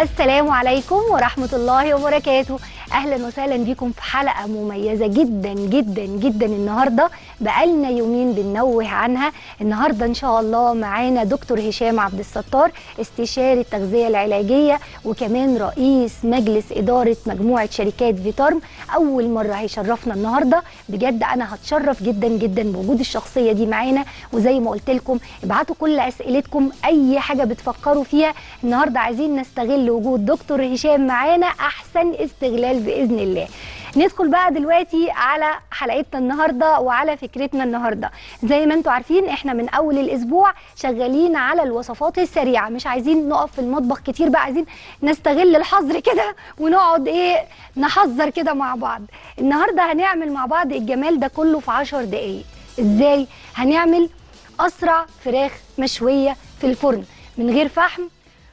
السلام عليكم ورحمة الله وبركاته أهلا وسهلا بكم في حلقة مميزة جدا جدا جدا النهاردة بقالنا يومين بننوه عنها النهاردة إن شاء الله معانا دكتور هشام عبد الستار استشاري التغذية العلاجية وكمان رئيس مجلس إدارة مجموعة شركات فيتارم أول مرة هيشرفنا النهاردة بجد أنا هتشرف جدا جدا بوجود الشخصية دي معانا وزي ما قلت لكم ابعتوا كل أسئلتكم أي حاجة بتفكروا فيها النهاردة عايزين نستغل وجود دكتور هشام معانا أحسن استغلال باذن الله ندخل بقى دلوقتي على حلقتنا النهارده وعلى فكرتنا النهارده زي ما انتم عارفين احنا من اول الاسبوع شغالين على الوصفات السريعه مش عايزين نقف في المطبخ كتير بقى عايزين نستغل الحظر كده ونقعد ايه نحذر كده مع بعض النهارده هنعمل مع بعض الجمال ده كله في 10 دقايق ازاي هنعمل اسرع فراخ مشويه في الفرن من غير فحم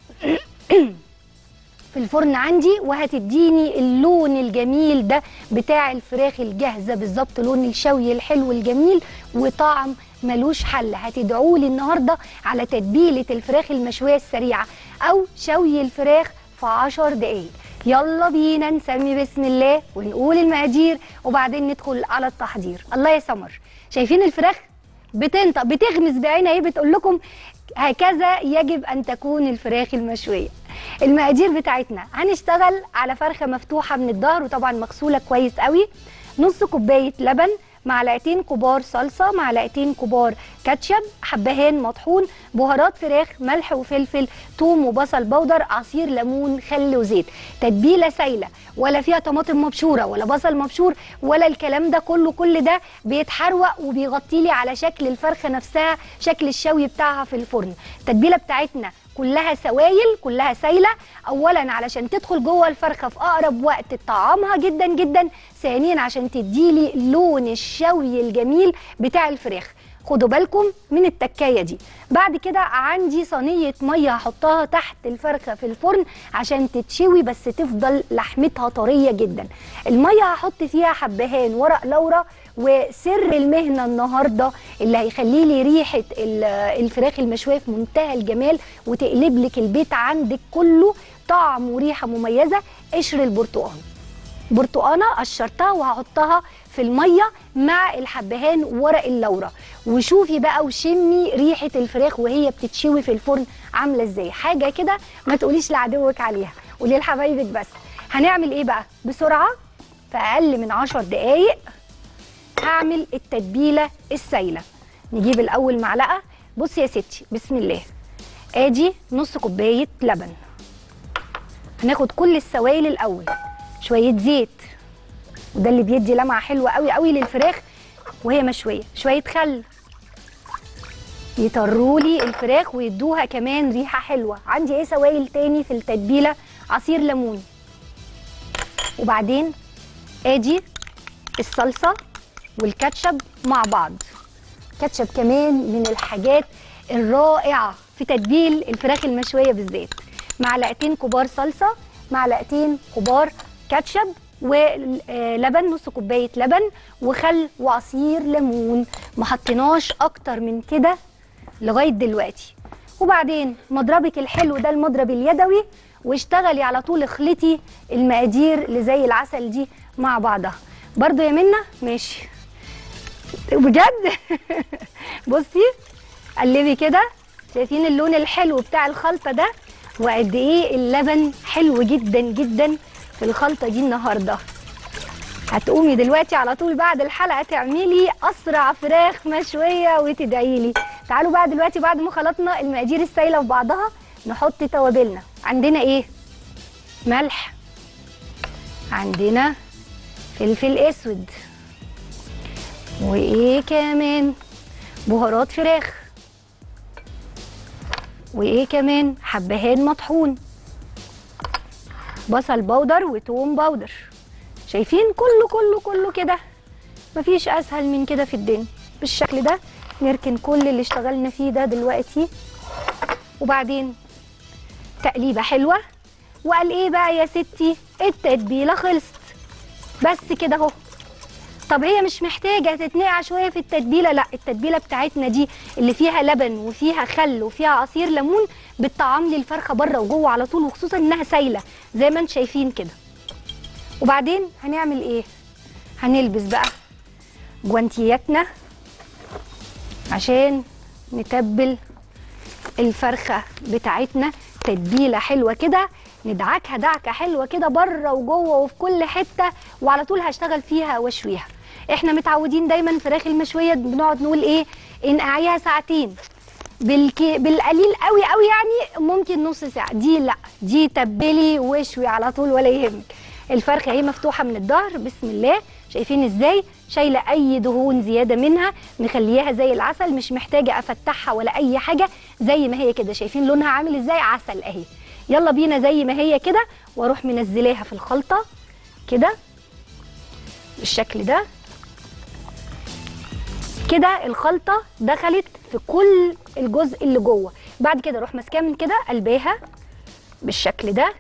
في الفرن عندي وهتديني اللون الجميل ده بتاع الفراخ الجاهزه بالظبط لون الشوي الحلو الجميل وطعم ملوش حل هتدعوا لي النهارده على تتبيله الفراخ المشويه السريعه او شوي الفراخ في 10 دقايق يلا بينا نسمي بسم الله ونقول المقادير وبعدين ندخل على التحضير الله يا سمر شايفين الفراخ بتنطق بتغمز بعينها ايه بتقول لكم هكذا يجب ان تكون الفراخ المشويه المقادير بتاعتنا هنشتغل على فرخه مفتوحه من الظهر وطبعا مغسوله كويس قوي نص كوبايه لبن معلقتين كبار صلصه معلقتين كبار كاتشب حبهان مطحون بهارات فراخ ملح وفلفل ثوم وبصل بودر عصير ليمون خل وزيت تتبيله سايله ولا فيها طماطم مبشوره ولا بصل مبشور ولا الكلام ده كله كل ده بيتحروق وبيغطي لي على شكل الفرخه نفسها شكل الشوي بتاعها في الفرن التتبيله بتاعتنا كلها سوائل كلها سايله اولا علشان تدخل جوه الفرخه في اقرب وقت طعامها جدا جدا ثانيا عشان تديلي لون الشوي الجميل بتاع الفراخ خدوا بالكم من التكايه دي بعد كده عندي صينيه ميه هحطها تحت الفرخه في الفرن عشان تتشوي بس تفضل لحمتها طريه جدا الميه هحط فيها حبهان ورق لورا وسر المهنه النهارده اللي هيخلي لي ريحه الفراخ المشويه في منتهى الجمال وتقلب لك البيت عندك كله طعم وريحه مميزه قشر البرتقال برتقانه قشرتها وهحطها في الميه مع الحبهان وورق اللورا وشوفي بقى وشمي ريحه الفراخ وهي بتتشوي في الفرن عامله ازاي حاجه كده ما تقوليش لعدوك عليها قولي لحبايبك بس هنعمل ايه بقى بسرعه في اقل من 10 دقايق هعمل التتبيله السايله نجيب الاول معلقه بصي يا ستي بسم الله ادي نص كوبايه لبن هناخد كل السوائل الاول شويه زيت وده اللي بيدي لمعه حلوه قوي قوي للفراخ وهي مشويه شويه خل يطروا لي الفراخ ويدوها كمان ريحه حلوه عندي ايه سوائل تاني في التتبيله عصير ليمون وبعدين ادي الصلصه والكاتشب مع بعض كاتشب كمان من الحاجات الرائعه في تتبيل الفراخ المشويه بالذات معلقتين كبار صلصه معلقتين كبار كاتشب ولبن نص كوبايه لبن وخل وعصير ليمون ما حطيناش اكتر من كده لغايه دلوقتي وبعدين مضربك الحلو ده المضرب اليدوي واشتغلي على طول اخلطي المقادير اللي زي العسل دي مع بعضها برضو يا منى ماشي بجد بصي قلبي كده شايفين اللون الحلو بتاع الخلطه ده وقد ايه اللبن حلو جدا جدا في الخلطه دي النهارده هتقومي دلوقتي على طول بعد الحلقه تعملي اسرع فراخ مشويه وتدعي لي تعالوا بقى دلوقتي بعد ما خلطنا المقادير السايله في بعضها نحط توابلنا عندنا ايه ملح عندنا فلفل اسود وايه كمان بهارات فراخ وايه كمان حبهان مطحون بصل بودر وتوم بودر شايفين كله كله كله كده مفيش اسهل من كده في الدنيا بالشكل ده نركن كل اللي اشتغلنا فيه ده دلوقتي وبعدين تقليبه حلوه وقال ايه بقى يا ستي التتبيله خلصت بس كده اهو طب هي مش محتاجه تتنقع شويه في التتبيله لا التتبيله بتاعتنا دي اللي فيها لبن وفيها خل وفيها عصير ليمون بتطعم لي الفرخه بره وجوه على طول وخصوصا انها سايله زي ما انتم شايفين كده وبعدين هنعمل ايه هنلبس بقى جوانتياتنا عشان نتبل الفرخه بتاعتنا تتبيله حلوه كده ندعكها دعكه حلوه كده بره وجوه وفي كل حته وعلى طول هشتغل فيها واشويها احنا متعودين دايما فراخ المشويه بنقعد نقول ايه انقعيها ساعتين بالكي... بالقليل قوي قوي يعني ممكن نص ساعه دي لا دي تبلي واشوي على طول ولا يهمك الفرخه اهي مفتوحه من الظهر بسم الله شايفين ازاي شايله اي دهون زياده منها مخلياها زي العسل مش محتاجه افتحها ولا اي حاجه زي ما هي كده شايفين لونها عامل ازاي عسل اهي يلا بينا زي ما هي كده واروح منزلاها في الخلطه كده بالشكل ده كده الخلطه دخلت في كل الجزء اللي جوه بعد كده اروح ماسكاها من كده قلباها بالشكل ده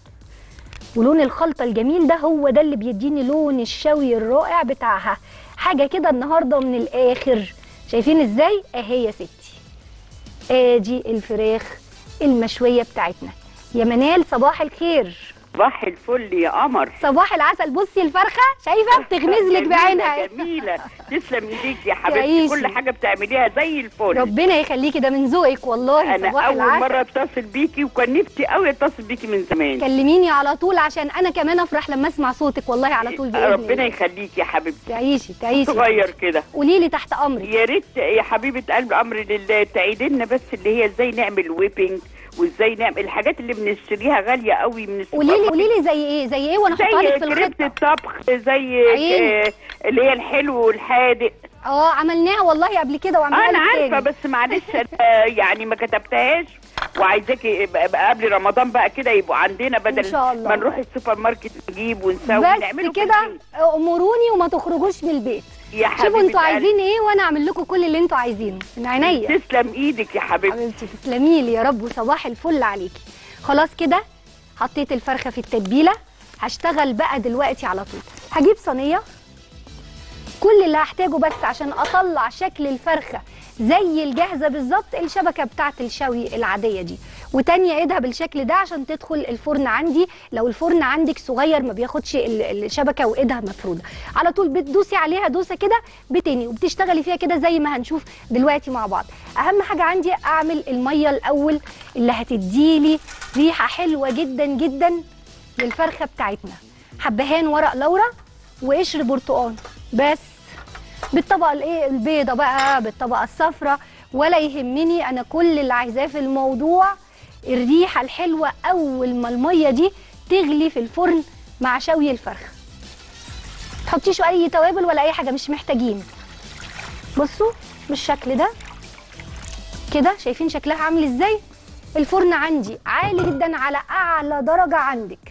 ولون الخلطه الجميل ده هو ده اللي بيديني لون الشوي الرائع بتاعها حاجه كده النهارده من الاخر شايفين ازاي اهي يا ستي ادي الفراخ المشويه بتاعتنا يا منال صباح الخير صباح الفل يا قمر صباح العسل بصي الفرخه شايفه بتغمز لك جميلة- بعينها جميلة تسلم ايديك يا حبيبتي تعيشي. كل حاجة بتعمليها زي الفل ربنا يخليكي ده من ذوقك والله انا صباح اول العسل مرة اتصل بيكي وكان نفسي قوي اتصل بيكي من زمان كلميني على طول عشان انا كمان افرح لما اسمع صوتك والله على طول باذن ربنا الله يخليك يا حبيبتي تعيشي تعيشي صغير كده قولي لي تحت امرك يا ريت يا حبيبة قلب امر لله تعيدي لنا بس اللي هي ازاي نعمل ويبنج وازاي نعمل الحاجات اللي بنشتريها غالية قوي من السوبر قولي لي ماركت. قولي لي زي ايه زي ايه وانا احطها زي لك في كريمة الخطه الطبخ زي عيني. آه، اللي هي الحلو والحادق اه عملناها والله قبل كده وعملناها انا لك عارفه تاني. بس معلش أنا يعني ما كتبتهاش وعايزاكي يبقى- يبقى قبل رمضان بقى كده يبقوا عندنا بدل إن شاء الله. ما نروح السوبر ماركت نجيب ونسوي بس نعمله في كده البيت. امروني وما تخرجوش من البيت يا شوفوا حبيبه انتوا قلبي. عايزين ايه وانا اعمل لكم كل اللي انتوا عايزينه من عينيا تسلم ايدك يا حبيبتي حبيبتي تسلمي لي يا رب وصباح الفل عليكي خلاص كده حطيت الفرخه في التتبيله هشتغل بقى دلوقتي على طول هجيب صينيه كل اللي هحتاجه بس عشان اطلع شكل الفرخه زي الجاهزه بالظبط الشبكه بتاعه الشوي العاديه دي وتانية ايدها بالشكل ده عشان تدخل الفرن عندي لو الفرن عندك صغير ما بياخدش ال- الشبكه وايدها مفروده على طول بتدوسي عليها دوسه كده بتني وبتشتغلي فيها كده زي ما هنشوف دلوقتي مع بعض اهم حاجه عندي اعمل الميه الاول اللي هتديلي ريحه حلوه جدا جدا للفرخه بتاعتنا حبهان ورق لورا وقشر برتقال بس بالطبقه الايه البيضه بقى بالطبقه الصفراء ولا يهمني انا كل اللي عايزاه في الموضوع الريحه الحلوه اول ما الميه دي تغلي في الفرن مع شوي الفرخه تحطيش اي توابل ولا اي حاجه مش محتاجين بصوا بالشكل ده كده شايفين شكلها عامل ازاي الفرن عندي عالي جدا على اعلى درجه عندك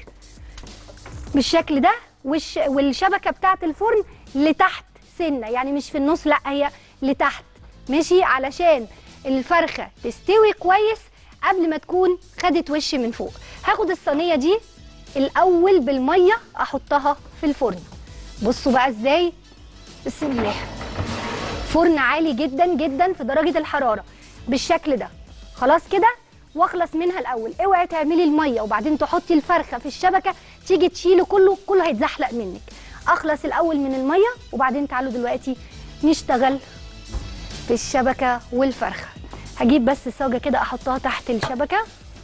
بالشكل ده والش... والشبكه بتاعه الفرن لتحت سنه يعني مش في النص لا هي لتحت ماشي علشان الفرخه تستوي كويس قبل ما تكون خدت وش من فوق هاخد الصينيه دي الاول بالميه احطها في الفرن بصوا بقى ازاي بسم الله فرن عالي جدا جدا في درجه الحراره بالشكل ده خلاص كده واخلص منها الاول اوعي تعملي الميه وبعدين تحطي الفرخه في الشبكه تيجي تشيله كله كله هيتزحلق منك اخلص الاول من الميه وبعدين تعالوا دلوقتي نشتغل في الشبكه والفرخه هجيب بس صاجه كده احطها تحت الشبكه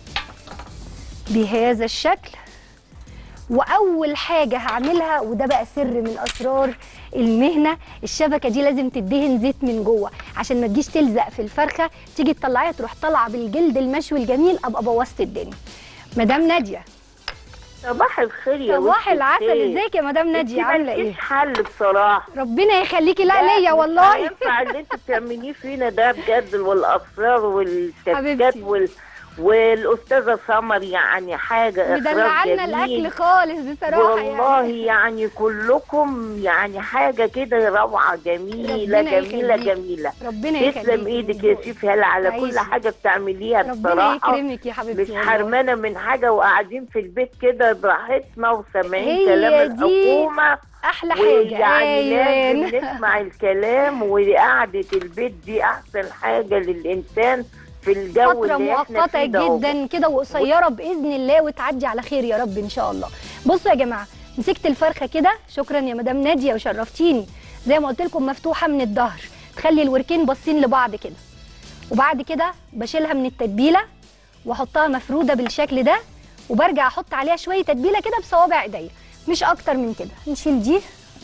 بهذا الشكل واول حاجه هعملها وده بقى سر من اسرار المهنه الشبكه دي لازم تدهن زيت من جوه عشان ما تجيش تلزق في الفرخه تيجي تطلعيها تروح طالعه بالجلد المشوي الجميل ابقى بوظت الدنيا مدام ناديه صباح الخير يا صباح وش العسل الخير. ازيك يا مدام ناديه انتي عامله مالكيش ايه حل بصراحه ربنا يخليكي لا لا، ليا مش والله هينفع اللي انت بتعمليه فينا ده بجد والاسرار والشكات حبيبتي. وال... والاستاذه سمر يعني حاجه مدلعنا اخراج الاكل جميل خالص بصراحه والله يعني يعني كلكم يعني حاجه كده روعه جميله ربنا جميله يخليك. جميله ربنا يخليك تسلم ايدك يا شيف هلا على كل تعيشي. حاجه بتعمليها ربنا بصراحه يكرمك يا حبيبتي مش والله. حرمانه من حاجه وقاعدين في البيت كده براحتنا وسامعين هي كلام دي الحكومه احلى حاجه ويعني لازم ايوه نسمع الكلام وقعدة البيت دي أحسن حاجة للإنسان في الجو فترة اللي احنا مؤقتة فيه ده هو. جدا كده وقصيرة بإذن الله وتعدي على خير يا رب إن شاء الله. بصوا يا جماعة مسكت الفرخة كده شكرا يا مدام نادية وشرفتيني زي ما قلت لكم مفتوحة من الظهر تخلي الوركين باصين لبعض كده. وبعد كده بشيلها من التتبيلة واحطها مفرودة بالشكل ده وبرجع احط عليها شوية تتبيلة كده بصوابع ايديا مش اكتر من كده نشيل دي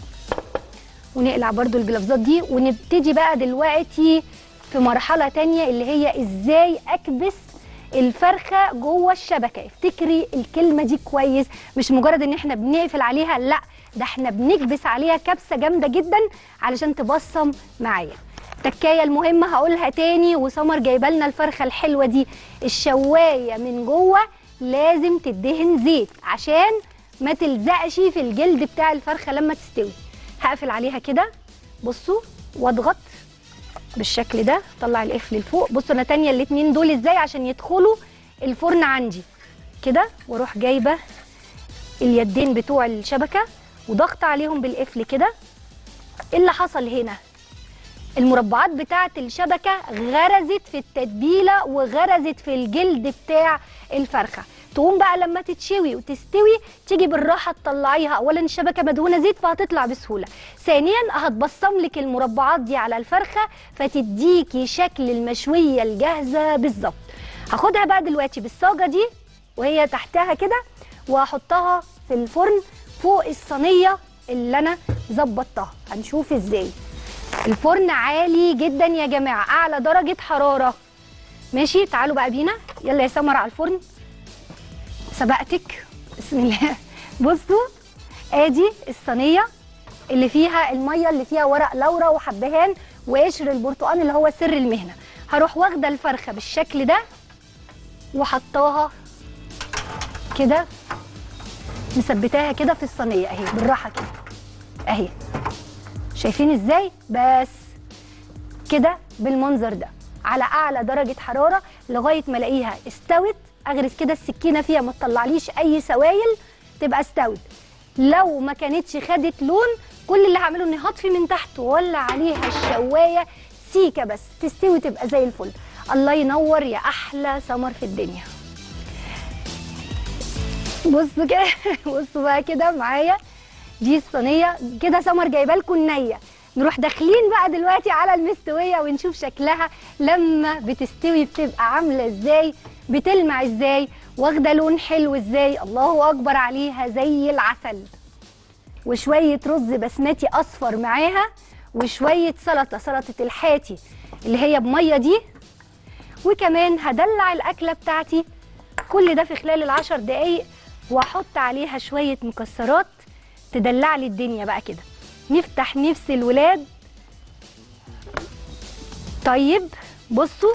ونقلع برضو الجلافزات دي ونبتدي بقى دلوقتي في مرحلة تانية اللي هي ازاي اكبس الفرخة جوه الشبكة افتكري الكلمة دي كويس مش مجرد ان احنا بنقفل عليها لا ده احنا بنكبس عليها كبسة جامدة جدا علشان تبصم معايا التكايه المهمه هقولها تاني وسمر جايبه لنا الفرخه الحلوه دي الشوايه من جوه لازم تدهن زيت عشان ما تلزقش في الجلد بتاع الفرخه لما تستوي هقفل عليها كده بصوا واضغط بالشكل ده طلع القفل لفوق بصوا انا تانية الاتنين دول ازاي عشان يدخلوا الفرن عندي كده واروح جايبه اليدين بتوع الشبكه وضغط عليهم بالقفل كده ايه اللي حصل هنا المربعات بتاعه الشبكه غرزت في التتبيله وغرزت في الجلد بتاع الفرخه تقوم بقى لما تتشوي وتستوي تيجي بالراحه تطلعيها اولا الشبكه مدهونه زيت فهتطلع بسهوله ثانيا هتبصم لك المربعات دي على الفرخه فتديكي شكل المشويه الجاهزه بالظبط هاخدها بقى دلوقتي بالصاجه دي وهي تحتها كده وهحطها في الفرن فوق الصينيه اللي انا ظبطتها هنشوف ازاي الفرن عالي جدا يا جماعه اعلى درجه حراره ماشي تعالوا بقى بينا يلا يا سمر على الفرن سبقتك بسم الله بصوا ادي الصينيه اللي فيها الميه اللي فيها ورق لورا وحبهان وقشر البرتقال اللي هو سر المهنه هروح واخده الفرخه بالشكل ده وحطاها كده مثبتاها كده في الصينيه اهي بالراحه كده اهي شايفين ازاي بس كده بالمنظر ده على اعلى درجه حراره لغايه ما الاقيها استوت اغرس كده السكينه فيها ما تطلعليش اي سوائل تبقى استوت لو ما كانتش خدت لون كل اللي هعمله اني هطفي من تحت واولع عليها الشوايه سيكه بس تستوي تبقى زي الفل الله ينور يا احلى سمر في الدنيا بصوا كده بصوا بقى كده معايا دي الصينيه كده سمر جايبه لكم النيه نروح داخلين بقى دلوقتي على المستويه ونشوف شكلها لما بتستوي بتبقى عامله ازاي بتلمع ازاي واخده لون حلو ازاي الله اكبر عليها زي العسل وشويه رز بسمتي اصفر معاها وشويه سلطه سلطه الحاتي اللي هي بميه دي وكمان هدلع الاكله بتاعتي كل ده في خلال العشر دقايق واحط عليها شويه مكسرات تدلع لي الدنيا بقى كده نفتح نفس الولاد طيب بصوا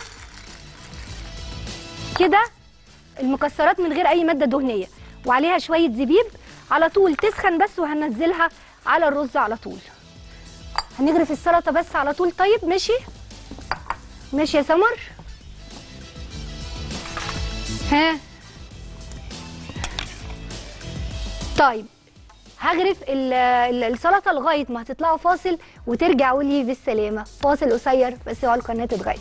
كده المكسرات من غير اي ماده دهنيه وعليها شويه زبيب على طول تسخن بس وهنزلها على الرز على طول هنغرف السلطه بس على طول طيب ماشي ماشي يا سمر ها طيب هغرف ال- ال- السلطه لغايه ما هتطلعوا فاصل وترجعوا لي بالسلامه فاصل قصير بس اوعى القناه تتغير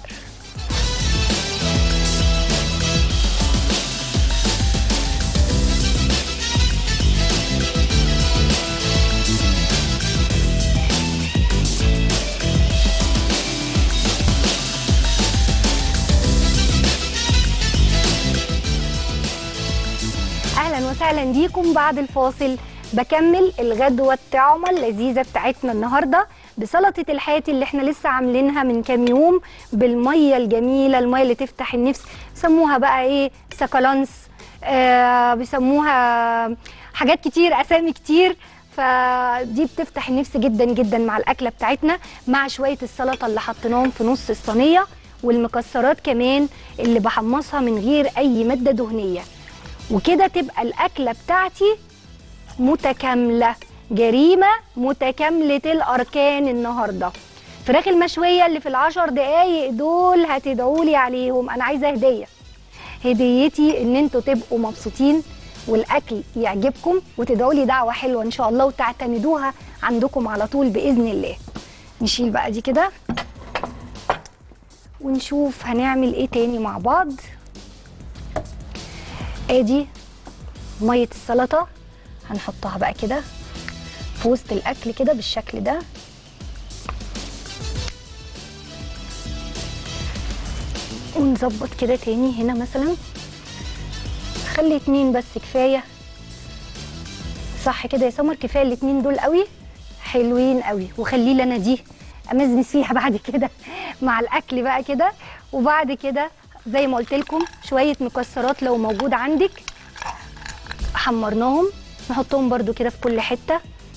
اهلا وسهلا بيكم بعد الفاصل بكمل الغدوه الطعمه اللذيذه بتاعتنا النهارده بسلطه الحياتي اللي احنا لسه عاملينها من كام يوم بالميه الجميله الميه اللي تفتح النفس بيسموها بقى ايه سكالانس آه بيسموها حاجات كتير اسامي كتير فدي بتفتح النفس جدا جدا مع الاكله بتاعتنا مع شويه السلطه اللي حطيناهم في نص الصينيه والمكسرات كمان اللي بحمصها من غير اي ماده دهنيه وكده تبقى الاكله بتاعتي متكامله جريمه متكامله الاركان النهارده فراخ المشويه اللي في العشر دقايق دول هتدعولي عليهم انا عايزه هديه هديتي ان انتوا تبقوا مبسوطين والاكل يعجبكم وتدعوا لي دعوه حلوه ان شاء الله وتعتمدوها عندكم على طول باذن الله نشيل بقى دي كده ونشوف هنعمل ايه تاني مع بعض ادي ميه السلطه هنحطها بقى كده في وسط الاكل كده بالشكل ده ونظبط كده تاني هنا مثلا خلي اتنين بس كفايه صح كده يا سمر كفايه الاتنين دول قوي حلوين قوي وخلي لي انا دي امزمز فيها بعد كده مع الاكل بقى كده وبعد كده زي ما قلت لكم شويه مكسرات لو موجود عندك حمرناهم نحطهم برده كده في كل حته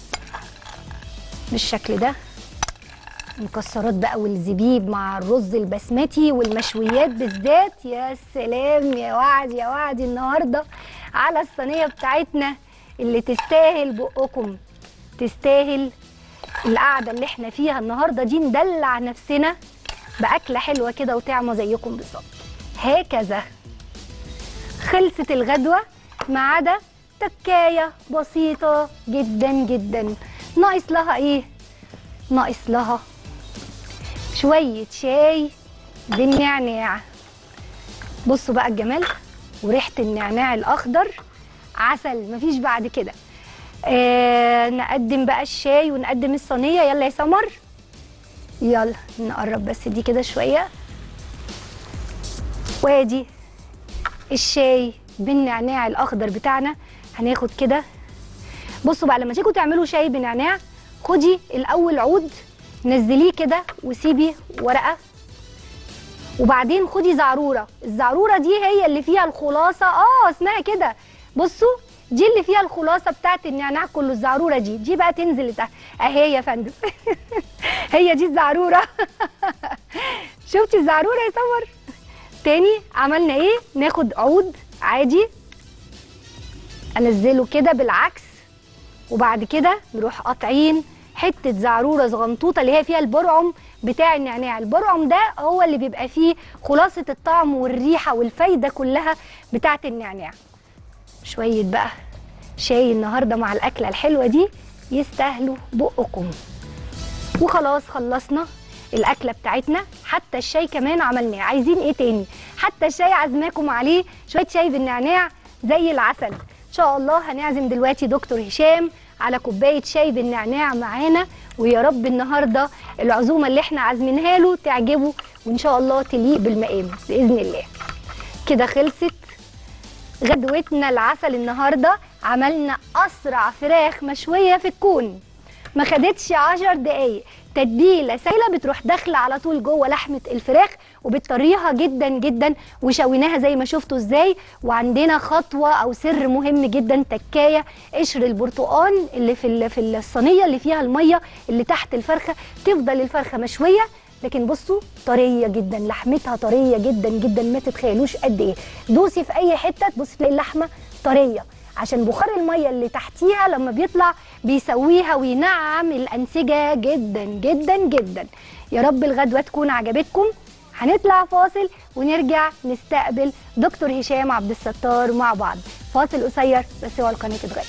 بالشكل ده المكسرات بقى والزبيب مع الرز البسمتي والمشويات بالذات يا سلام يا وعد يا وعد النهارده على الصينيه بتاعتنا اللي تستاهل بقكم تستاهل القعده اللي احنا فيها النهارده دي ندلع نفسنا باكله حلوه كده وطعمه زيكم بالظبط هكذا خلصت الغدوه ما عدا تكايه بسيطه جدا جدا ناقص لها ايه ناقص لها شويه شاي بالنعناع بصوا بقى الجمال وريحه النعناع الاخضر عسل مفيش بعد كده آه نقدم بقى الشاي ونقدم الصينيه يلا يا سمر يلا نقرب بس دي كده شويه وادي الشاي بالنعناع الاخضر بتاعنا هناخد كده بصوا بقى لما تيجوا تعملوا شاي بنعناع خدي الاول عود نزليه كده وسيبي ورقه وبعدين خدي زعروره الزعروره دي هي اللي فيها الخلاصه اه اسمها كده بصوا دي اللي فيها الخلاصه بتاعت النعناع كله الزعروره دي دي بقى تنزل تحت اهي يا فندم هي دي الزعروره شفتي الزعروره يا سمر تاني عملنا ايه ناخد عود عادي انزله كده بالعكس وبعد كده نروح قاطعين حته زعروره صغنطوطه اللي هي فيها البرعم بتاع النعناع البرعم ده هو اللي بيبقى فيه خلاصه الطعم والريحه والفايده كلها بتاعه النعناع شويه بقى شاي النهارده مع الاكله الحلوه دي يستاهلوا بقكم وخلاص خلصنا الاكله بتاعتنا حتى الشاي كمان عملناه عايزين ايه تاني حتى الشاي عزماكم عليه شويه شاي بالنعناع زي العسل ان شاء الله هنعزم دلوقتي دكتور هشام على كوبايه شاي بالنعناع معانا ويا رب النهارده العزومه اللي احنا عازمينها له تعجبه وان شاء الله تليق بالمقام باذن الله كده خلصت غدوتنا العسل النهارده عملنا اسرع فراخ مشويه في الكون ما خدتش عشر دقايق تتبيله سايله بتروح داخله على طول جوه لحمه الفراخ وبتطريها جدا جدا وشويناها زي ما شفتوا ازاي وعندنا خطوه او سر مهم جدا تكايه قشر البرتقال اللي في ال- في الصينيه اللي فيها الميه اللي تحت الفرخه تفضل الفرخه مشويه لكن بصوا طريه جدا لحمتها طريه جدا جدا ما تتخيلوش قد ايه دوسي في اي حته تبصي تلاقي اللحمه طريه عشان بخار الميه اللي تحتيها لما بيطلع بيسويها وينعم الانسجه جدا جدا جدا يا رب الغدوه تكون عجبتكم هنطلع فاصل ونرجع نستقبل دكتور هشام عبد الستار مع بعض فاصل قصير بس هو القناه تتغير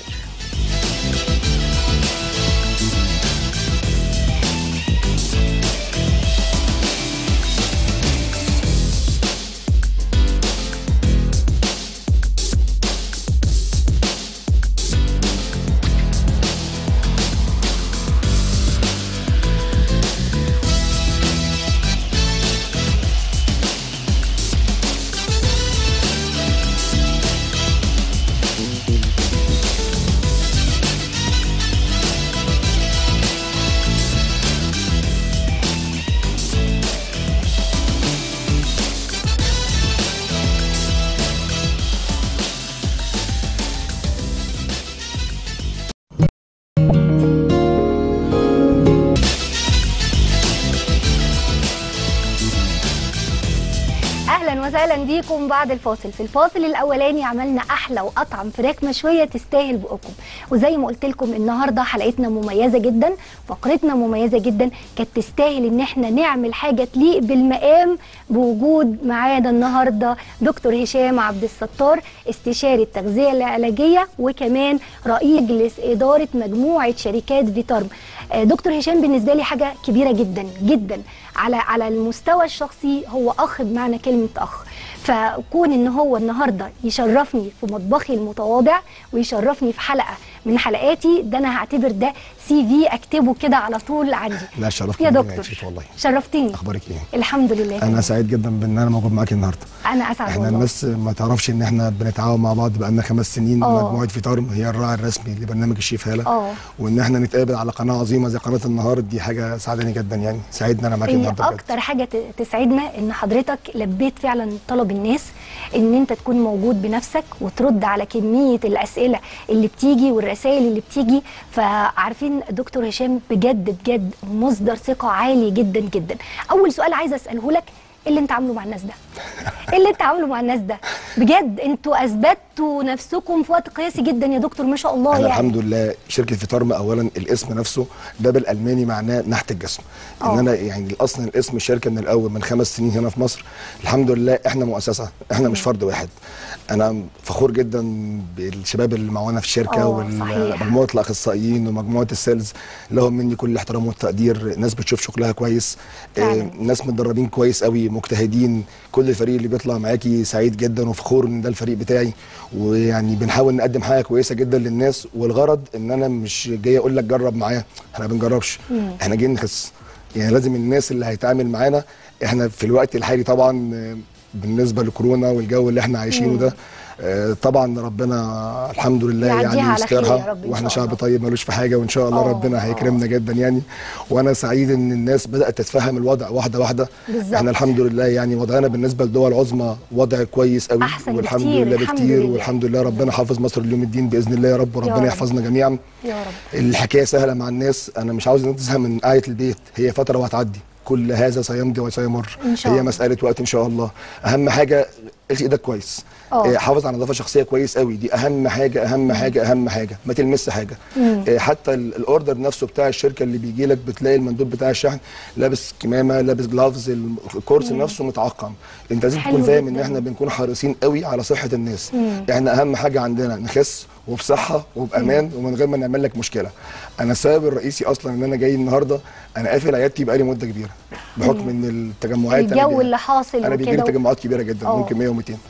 وسهلا بيكم بعد الفاصل في الفاصل الاولاني عملنا احلى واطعم فراخ مشويه تستاهل بقكم وزي ما قلت لكم النهارده حلقتنا مميزه جدا فقرتنا مميزه جدا كانت تستاهل ان احنا نعمل حاجه تليق بالمقام بوجود معانا النهارده دكتور هشام عبد الستار استشاري التغذيه العلاجيه وكمان رئيس مجلس اداره مجموعه شركات فيتارم آه، دكتور هشام بالنسبه لي حاجه كبيره جدا جدا على على المستوى الشخصي هو اخ بمعنى كلمه اخ فكون ان هو النهارده يشرفني في مطبخي المتواضع ويشرفني في حلقه من حلقاتي ده انا هعتبر ده سي في اكتبه كده على طول عندي لا شرفت يا جداً دكتور شيف والله شرفتني اخبارك ايه الحمد لله انا سعيد جدا بان انا موجود معاك النهارده انا اسعد احنا والله الناس ما تعرفش ان احنا بنتعاون مع بعض بقالنا خمس سنين آه. مجموعه فيتارم هي الراعي الرسمي لبرنامج الشيف هاله اه وان احنا نتقابل على قناه عظيمه زي قناه النهار دي حاجه سعداني جدا يعني سعيد ان انا معاك هي النهارده بجد. اكتر حاجه ت- تسعدنا ان حضرتك لبيت فعلا طلب الناس ان انت تكون موجود بنفسك وترد على كميه الاسئله اللي بتيجي والرسائل اللي بتيجي فعارفين دكتور هشام بجد بجد مصدر ثقه عالي جدا جدا اول سؤال عايزه اساله لك ايه اللي انت عامله مع الناس ده ايه اللي انت عامله مع الناس ده بجد انتوا اثبتوا نفسكم في وقت قياسي جدا يا دكتور ما شاء الله احنا يعني الحمد لله شركه فيتارم اولا الاسم نفسه ده بالالماني معناه نحت الجسم آه. ان انا يعني اصلا الاسم الشركه من الاول من خمس سنين هنا في مصر الحمد لله احنا مؤسسه احنا مش فرد واحد انا فخور جدا بالشباب اللي معانا في الشركه آه، صحيح. ومجموعه الاخصائيين ومجموعه السيلز لهم مني كل الاحترام والتقدير ناس بتشوف شغلها كويس فعلاً. آه، ناس متدربين كويس قوي مجتهدين كل الفريق اللي بيطلع معاكي سعيد جدا وفخور ان ده الفريق بتاعي ويعني بنحاول نقدم حاجه كويسه جدا للناس والغرض ان انا مش جاي اقول لك جرب معايا احنا ما بنجربش احنا جايين نخس يعني لازم الناس اللي هيتعامل معانا احنا في الوقت الحالي طبعا آه، بالنسبه لكورونا والجو اللي احنا عايشينه ده آه، طبعا ربنا الحمد لله يعديها يعني على خير يا يسترها رب إن واحنا شاء شعب الله. طيب ملوش في حاجه وان شاء الله آه، ربنا آه. هيكرمنا جدا يعني وانا سعيد ان الناس بدات تتفهم الوضع واحده واحده بالظبط. احنا الحمد لله يعني وضعنا بالنسبه للدول العظمى وضع كويس قوي أحسن والحمد بكتير، لله الحمد بكتير لله. والحمد لله ربنا حافظ مصر اليوم الدين باذن الله يا رب وربنا رب. يحفظنا جميعا يا رب الحكايه سهله مع الناس انا مش عاوز الناس تزهق من قعده البيت هي فتره وهتعدي كل هذا سيمضي وسيمر إن شاء هي الله. مساله وقت ان شاء الله اهم حاجه اغسل ايدك كويس آه. آه، حافظ على نظافه شخصيه كويس قوي دي اهم حاجه اهم حاجه اهم حاجه ما تلمس حاجه آه، حتى ال- الاوردر نفسه بتاع الشركه اللي بيجي لك بتلاقي المندوب بتاع الشحن لابس كمامه لابس جلافز الكورس نفسه متعقم انت لازم حلو تكون فاهم ان جداً. احنا بنكون حريصين قوي على صحه الناس احنا اهم حاجه عندنا نخس وبصحه وبامان ومن غير ما نعمل لك مشكله انا السبب الرئيسي اصلا ان انا جاي النهارده انا قافل عيادتي بقالي مده كبيره بحكم ان التجمعات أنا الجو بي- اللي حاصل انا بيجي لي وكده تجمعات كبيره جدا آه. ممكن 100 و200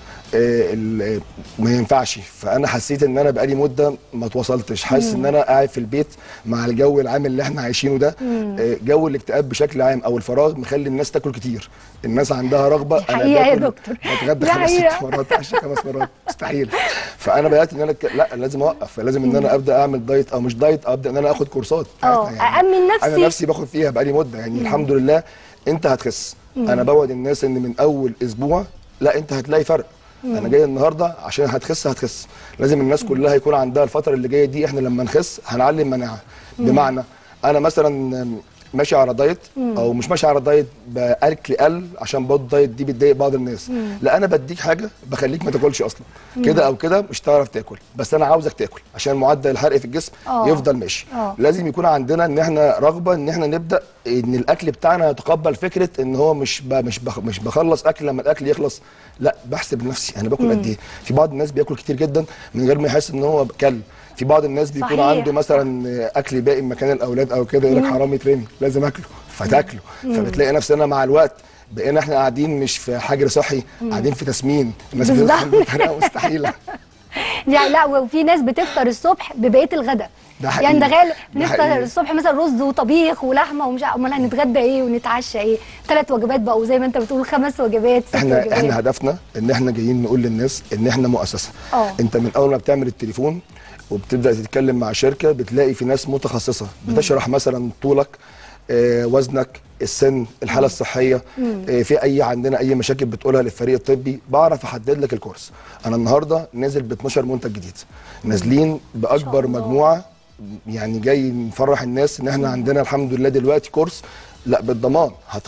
ما ينفعش فانا حسيت ان انا بقالي مده ما اتواصلتش حاسس ان انا قاعد في البيت مع الجو العام اللي احنا عايشينه ده آه، جو الاكتئاب بشكل عام او الفراغ مخلي الناس تاكل كتير الناس عندها رغبه دي حقيقة يا دكتور. بتغدى دي خمس ست حقيقة. مرات اتعشى خمس مرات مستحيل فانا بدات ان انا ك... لا لازم اوقف فلازم ان انا ابدا اعمل دايت او مش دايت ابدا ان انا اخد كورسات اه يعني أأمن نفسي انا نفسي باخد فيها بقالي مده يعني الحمد لله انت هتخس انا بوعد الناس ان من اول اسبوع لا انت هتلاقي فرق انا جاي النهارده عشان هتخس هتخس لازم الناس كلها يكون عندها الفتره اللي جايه دي احنا لما نخس هنعلي المناعه بمعنى انا مثلا ماشي على دايت او مش ماشي على دايت باكل قل عشان برضه الدايت دي بتضايق بعض الناس لا انا بديك حاجه بخليك ما تاكلش اصلا كده او كده مش هتعرف تاكل بس انا عاوزك تاكل عشان معدل الحرق في الجسم آه. يفضل ماشي آه. لازم يكون عندنا ان احنا رغبه ان احنا نبدا ان الاكل بتاعنا يتقبل فكره ان هو مش ب... مش بخ... مش بخلص اكل لما الاكل يخلص لا بحسب نفسي انا باكل قد ايه في بعض الناس بياكل كتير جدا من غير ما يحس ان هو كل في بعض الناس بيكون صحيح. عنده مثلا اكل باقي مكان الاولاد او كده يقول لك حرام يترمي لازم اكله فتاكله فبتلاقي نفسنا مع الوقت بقينا احنا قاعدين مش في حجر صحي قاعدين في تسمين الناس بالظبط. بتفهم بطريقه مستحيله يعني لا وفي ناس بتفطر الصبح ببقيه الغداء ده حقيقي. يعني تخيل ده بنفطر حقيقي. الصبح مثلا رز وطبيخ ولحمه ومش عارف- امال هنتغدى ايه ونتعشى ايه ثلاث وجبات بقى وزي ما انت بتقول خمس وجبات ست احنا وجبات احنا هدفنا ان احنا جايين نقول للناس ان احنا مؤسسه اه. انت من اول ما بتعمل التليفون وبتبدا تتكلم مع شركه بتلاقي في ناس متخصصه بتشرح مثلا طولك آه، وزنك السن الحاله الصحيه آه، في اي عندنا اي مشاكل بتقولها للفريق الطبي بعرف احدد لك الكورس انا النهارده نازل ب 12 منتج جديد نازلين باكبر الله. مجموعه يعني جاي نفرح الناس ان احنا عندنا الحمد لله دلوقتي كورس لا بالضمان هتخس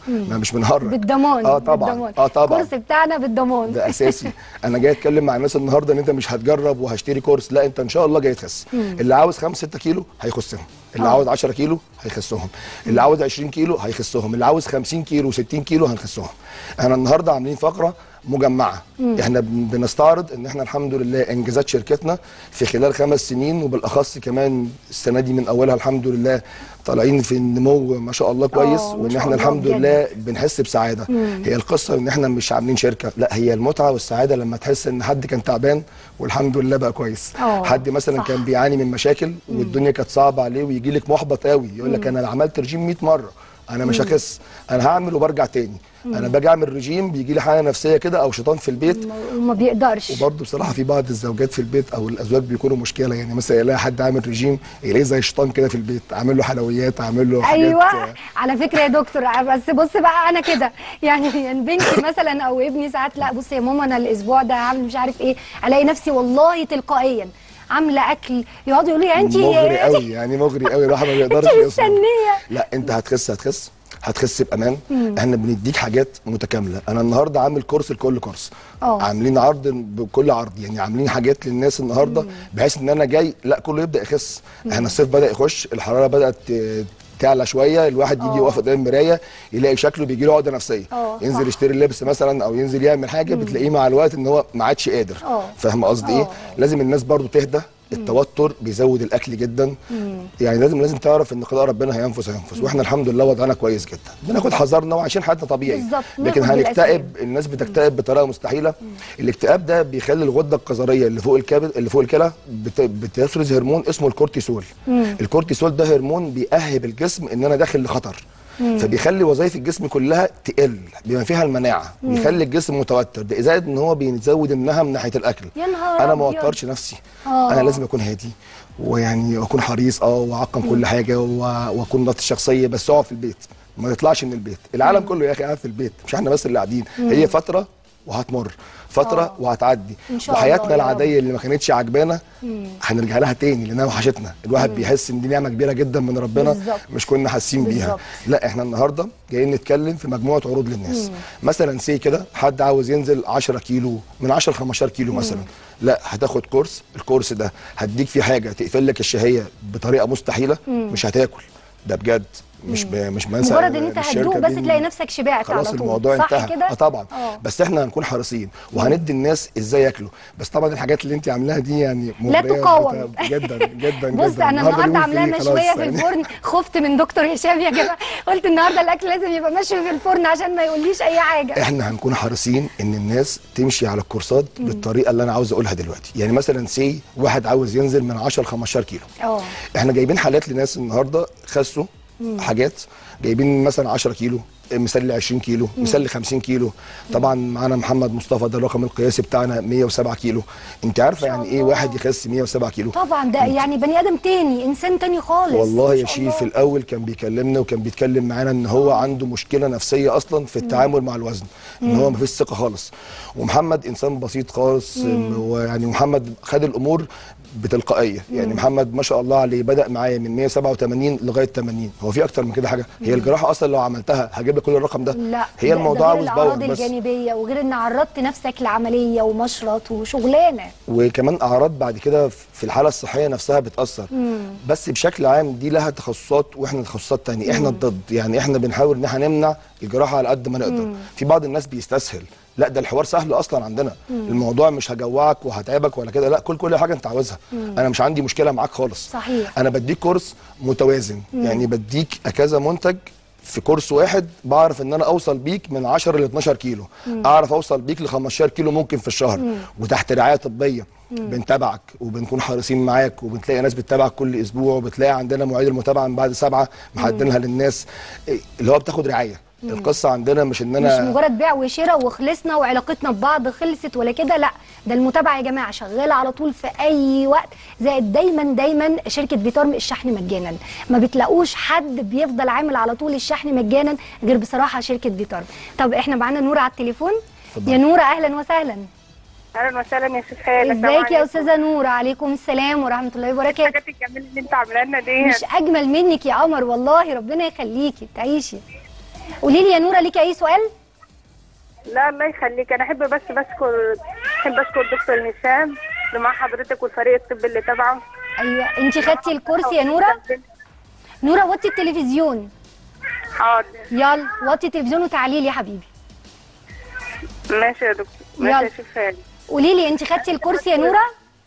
ما مش بنهرج بالضمان اه طبعا بالضمان. اه طبعا الكورس بتاعنا بالضمان ده اساسي انا جاي اتكلم مع الناس النهارده ان انت مش هتجرب وهشتري كورس لا انت ان شاء الله جاي تخس اللي عاوز 5 6 كيلو هيخسهم اللي آه. عاوز 10 كيلو هيخسهم اللي عاوز 20 كيلو هيخسهم اللي عاوز 50 كيلو و60 كيلو هنخسهم احنا النهارده عاملين فقره مجمعه احنا بن- بنستعرض ان احنا الحمد لله انجازات شركتنا في خلال خمس سنين وبالاخص كمان السنه دي من اولها الحمد لله طالعين في النمو ما شاء الله كويس آه، ما وان شاء احنا الله الحمد بجد. لله بنحس بسعاده هي القصه ان احنا مش عاملين شركه لا هي المتعه والسعاده لما تحس ان حد كان تعبان والحمد لله بقى كويس آه، حد مثلا صح. كان بيعاني من مشاكل والدنيا كانت صعبه عليه ويجي لك محبط قوي يقول لك انا عملت رجيم 100 مره انا مش هخس انا هعمل وبرجع تاني انا باجي اعمل رجيم بيجي لي حاله نفسيه كده او شيطان في البيت وما بيقدرش وبرضه بصراحه في بعض الزوجات في البيت او الازواج بيكونوا مشكله يعني مثلا يلاقي حد عامل رجيم يلاقيه زي شيطان كده في البيت عامل له حلويات عامل له حاجات ايوه آه، على فكره يا دكتور بس بص بقى انا كده يعني يعني بنتي مثلا او ابني ساعات لا بص يا ماما انا الاسبوع ده هعمل مش عارف ايه الاقي نفسي والله تلقائيا عامله اكل يقعدوا يقولوا لي انت مغري قوي يعني مغري قوي الواحد ما بيقدرش انت يصبر مستنيه لا انت هتخس هتخس هتخس بامان احنا بنديك حاجات متكامله انا النهارده عامل كورس لكل كورس اه. عاملين عرض بكل عرض يعني عاملين حاجات للناس النهارده بحيث ان انا جاي لا كله يبدا يخس احنا الصيف بدا يخش الحراره بدات ت- تعلى شويه الواحد يجي اه. يقف قدام المرايه يلاقي شكله بيجي له عقده نفسيه اه، ينزل صح. يشتري لبس مثلا او ينزل يعمل حاجه بتلاقيه مع الوقت ان هو ما عادش قادر اه. فاهم قصدي ايه اه. لازم الناس برضو تهدى التوتر بيزود الاكل جدا يعني لازم لازم تعرف ان قضاء ربنا هينفس هينفس واحنا الحمد لله وضعنا كويس جدا بناخد حذرنا وعايشين حياتنا طبيعي بالظبط، لكن ناخد هنكتئب الناس بتكتئب بطريقه مستحيله الاكتئاب ده بيخلي الغده القذريه اللي فوق الكبد اللي فوق الكلى بت- بتفرز هرمون اسمه الكورتيسول الكورتيسول ده هرمون بيأهب الجسم ان انا داخل لخطر فبيخلي وظائف الجسم كلها تقل بما فيها المناعه بيخلي الجسم متوتر ده زائد ان هو بيزود النهم من ناحيه الاكل يا نهار انا ما أبيض. اوترش نفسي آه. انا لازم اكون هادي ويعني اكون حريص اه واعقم كل حاجه و- واكون ضغط الشخصيه بس اقعد في البيت ما نطلعش من البيت العالم كله يا اخي قاعد في البيت مش احنا بس اللي قاعدين هي فتره وهتمر فتره آه. وهتعدي إن شاء الله وحياتنا يا العاديه اللي ما كانتش عجبانا هنرجع لها تاني لانها وحشتنا الواحد بيحس ان دي نعمه كبيره جدا من ربنا بالظبط. مش كنا حاسين بيها بالظبط. لا احنا النهارده جايين نتكلم في مجموعه عروض للناس مثلا سي كده حد عاوز ينزل 10 كيلو من 10 ل 15 كيلو مثلا لا هتاخد كورس الكورس ده هديك فيه حاجه تقفل لك الشهيه بطريقه مستحيله مش هتاكل ده بجد مش ب... مش مثلا مجرد ان انت الشركة هتدوق بس دي- تلاقي نفسك شبعت على خلاص طول الموضوع صح انتهى كده اه طبعا اه. بس احنا هنكون حريصين وهندي الناس ازاي ياكلوا بس طبعا الحاجات اللي انت عاملاها دي يعني لا مغرية تقاوم. بت- جدا جدا بص جدا انا النهارده اليوم عاملاها فري خلاص مشويه في يعني. الفرن خفت من دكتور هشام يا جماعه قلت النهارده الاكل لازم يبقى مشوي في الفرن عشان ما يقوليش اي حاجه احنا هنكون حريصين ان الناس تمشي على الكورسات بالطريقه اللي انا عاوز اقولها دلوقتي يعني مثلا سي واحد عاوز ينزل من 10 ل 15 كيلو اه احنا جايبين حالات لناس النهارده خسوا حاجات جايبين مثلا 10 كيلو مثال ل 20 كيلو مثال ل 50 كيلو طبعا معانا محمد مصطفى ده الرقم القياسي بتاعنا 107 كيلو انت عارفه يعني ايه الله. واحد يخس 107 كيلو طبعا ده يعني بني ادم تاني انسان تاني خالص والله ما يا شاء شيف في الله. الاول كان بيكلمنا وكان بيتكلم معانا ان هو عنده مشكله نفسيه اصلا في التعامل مع الوزن ان هو مفيش ثقه خالص ومحمد انسان بسيط خالص ويعني محمد خد الامور بتلقائيه يعني محمد ما شاء الله عليه بدا معايا من 187 لغايه 80 هو في اكتر من كده حاجه هي الجراحه اصلا لو عملتها هجيب لك كل الرقم ده لا هي ده- الموضوع ده غير عاوز باور الاعراض بس الجانبيه وغير ان عرضت نفسك لعمليه ومشرط وشغلانه وكمان اعراض بعد كده في الحاله الصحيه نفسها بتاثر بس بشكل عام دي لها تخصصات واحنا تخصصات تانية احنا ضد يعني احنا بنحاول ان احنا نمنع الجراحه على قد ما نقدر في بعض الناس بيستسهل لا ده الحوار سهل اصلا عندنا الموضوع مش هجوعك وهتعبك ولا كده لا كل كل حاجه انت عاوزها انا مش عندي مشكله معاك خالص صحيح. انا بديك كورس متوازن يعني بديك كذا منتج في كورس واحد بعرف ان انا اوصل بيك من 10 ل 12 كيلو اعرف اوصل بيك ل 15 كيلو ممكن في الشهر وتحت رعايه طبيه بنتابعك وبنكون حريصين معاك وبتلاقي ناس بتتابعك كل اسبوع وبتلاقي عندنا مواعيد المتابعه من بعد سبعه محددينها للناس إيه، اللي هو بتاخد رعايه القصه عندنا مش ان انا مش مجرد بيع وشراء وخلصنا وعلاقتنا ببعض خلصت ولا كده لا ده المتابعه يا جماعه شغاله على طول في اي وقت زائد دايما دايما شركه فيتارم الشحن مجانا ما بتلاقوش حد بيفضل عامل على طول الشحن مجانا غير بصراحه شركه فيتارم طب احنا معانا نوره على التليفون اتفضل. يا نوره اهلا وسهلا اهلا وسهلا يا شيخ خالد ازيك يا استاذه نوره عليكم السلام ورحمه الله وبركاته الحاجات الجميله اللي انت عاملاها لنا دي مش اجمل منك يا قمر والله ربنا يخليكي تعيشي قولي لي يا نوره ليكي اي سؤال لا الله يخليك انا احب بس بشكر احب اشكر دكتور هشام اللي مع حضرتك والفريق الطبي اللي تبعه ايوه انت خدتي الكرسي يا نوره نوره وطي التلفزيون حاضر يلا وطي التلفزيون وتعالي لي يا حبيبي ماشي يا دكتور يلا. ماشي يا شيخ هاني قولي لي انت خدتي الكرسي يا نوره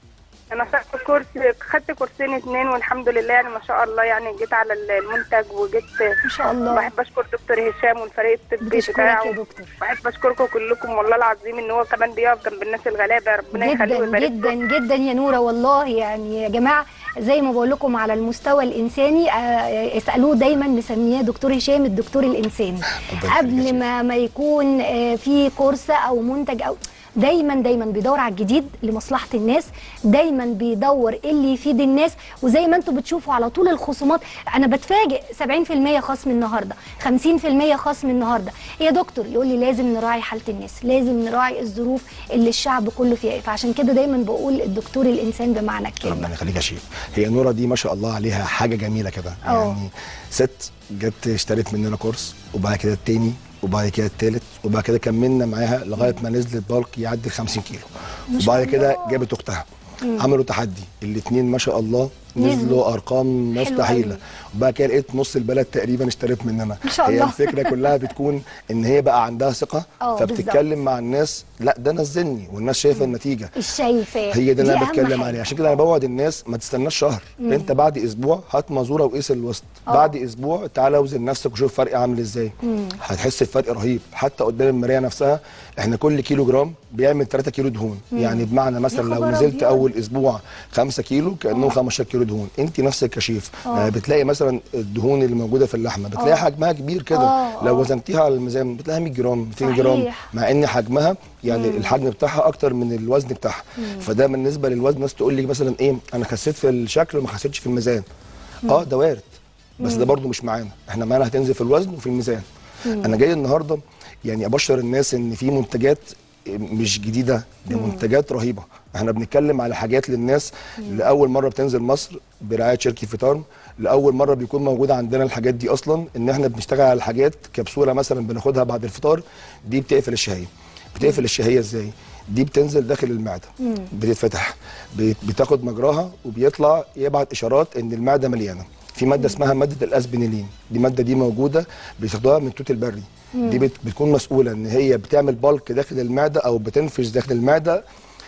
انا خدت كورس خدت كورسين اتنين والحمد لله يعني ما شاء الله يعني جيت على المنتج وجيت ما شاء الله بحب اشكر دكتور هشام والفريق الطبي بشكرك بتاعه يا دكتور بحب اشكركم كلكم والله العظيم ان هو كمان بيقف جنب الناس الغلابه ربنا يخليه جدا ويبارك جدا جدا يا نوره والله يعني يا جماعه زي ما بقول لكم على المستوى الانساني آه، اسالوه دايما مسمياه دكتور هشام الدكتور الانساني ربنا يخليك يا قبل شيخ. ما ما يكون آه، في كورس او منتج او دايما دايما بيدور على الجديد لمصلحه الناس دايما بيدور إيه اللي يفيد الناس وزي ما انتم بتشوفوا على طول الخصومات انا بتفاجئ 70% خصم النهارده 50% خصم النهارده يا دكتور يقول لي لازم نراعي حاله الناس لازم نراعي الظروف اللي الشعب كله فيها فعشان كده دايما بقول الدكتور الانسان بمعنى الكلمه ربنا يخليك يا شيف هي نوره دي ما شاء الله عليها حاجه جميله كده اه. يعني ست جت اشترت مننا كورس وبعد كده التاني وبعد كده التالت وبعد كده كملنا معاها لغايه ما نزلت بالك يعدي 50 كيلو وبعد كده جابت اختها عملوا تحدي الاثنين ما شاء الله نزلوا. نزلوا ارقام حلو مستحيله قوي. وبعد كده لقيت نص البلد تقريبا اشترت مننا ما شاء هي الله. الفكره كلها بتكون ان هي بقى عندها ثقه اه، فبتتكلم مع الناس لا ده نزلني والناس شايفه النتيجه الشايفاه هي ده اللي دي انا أهم بتكلم حاجة. عليه عشان كده انا بوعد الناس ما تستناش شهر انت بعد اسبوع هات مزوره وقيس الوسط اه. بعد اسبوع تعالى اوزن نفسك وشوف فرق عامل ازاي هتحس بفرق رهيب حتى قدام المرايه نفسها احنا كل كيلو جرام بيعمل 3 كيلو دهون يعني بمعنى مثلا لو خبر نزلت أبيض. اول اسبوع 5 كيلو كانهم 15 كيلو دهون انت نفسك كشيف آه بتلاقي مثلا الدهون اللي موجوده في اللحمه بتلاقي اه. حجمها كبير كده اه، لو اه. وزنتيها على الميزان بتلاقيها 100 جرام 200 جرام صحيح. مع ان حجمها يعني الحجم بتاعها اكتر من الوزن بتاعها فده بالنسبه للوزن ناس تقول لي مثلا ايه انا خسيت في الشكل وما خسيتش في الميزان اه ده وارد بس ده برضو مش معانا احنا معانا هتنزل في الوزن وفي الميزان انا جاي النهارده يعني ابشر الناس ان في منتجات مش جديده دي منتجات رهيبه احنا بنتكلم على حاجات للناس لاول مره بتنزل مصر برعايه شركه فيتارم لاول مره بيكون موجود عندنا الحاجات دي اصلا ان احنا بنشتغل على حاجات كبسوله مثلا بناخدها بعد الفطار دي بتقفل الشهيه بتقفل الشهيه ازاي دي بتنزل داخل المعده بتتفتح بت- بتاخد مجراها وبيطلع يبعت اشارات ان المعده مليانه في ماده اسمها ماده الاسبنيلين دي ماده دي موجوده بياخدوها من التوت البري دي بت بتكون مسؤوله ان هي بتعمل بالك داخل المعده او بتنفش داخل المعده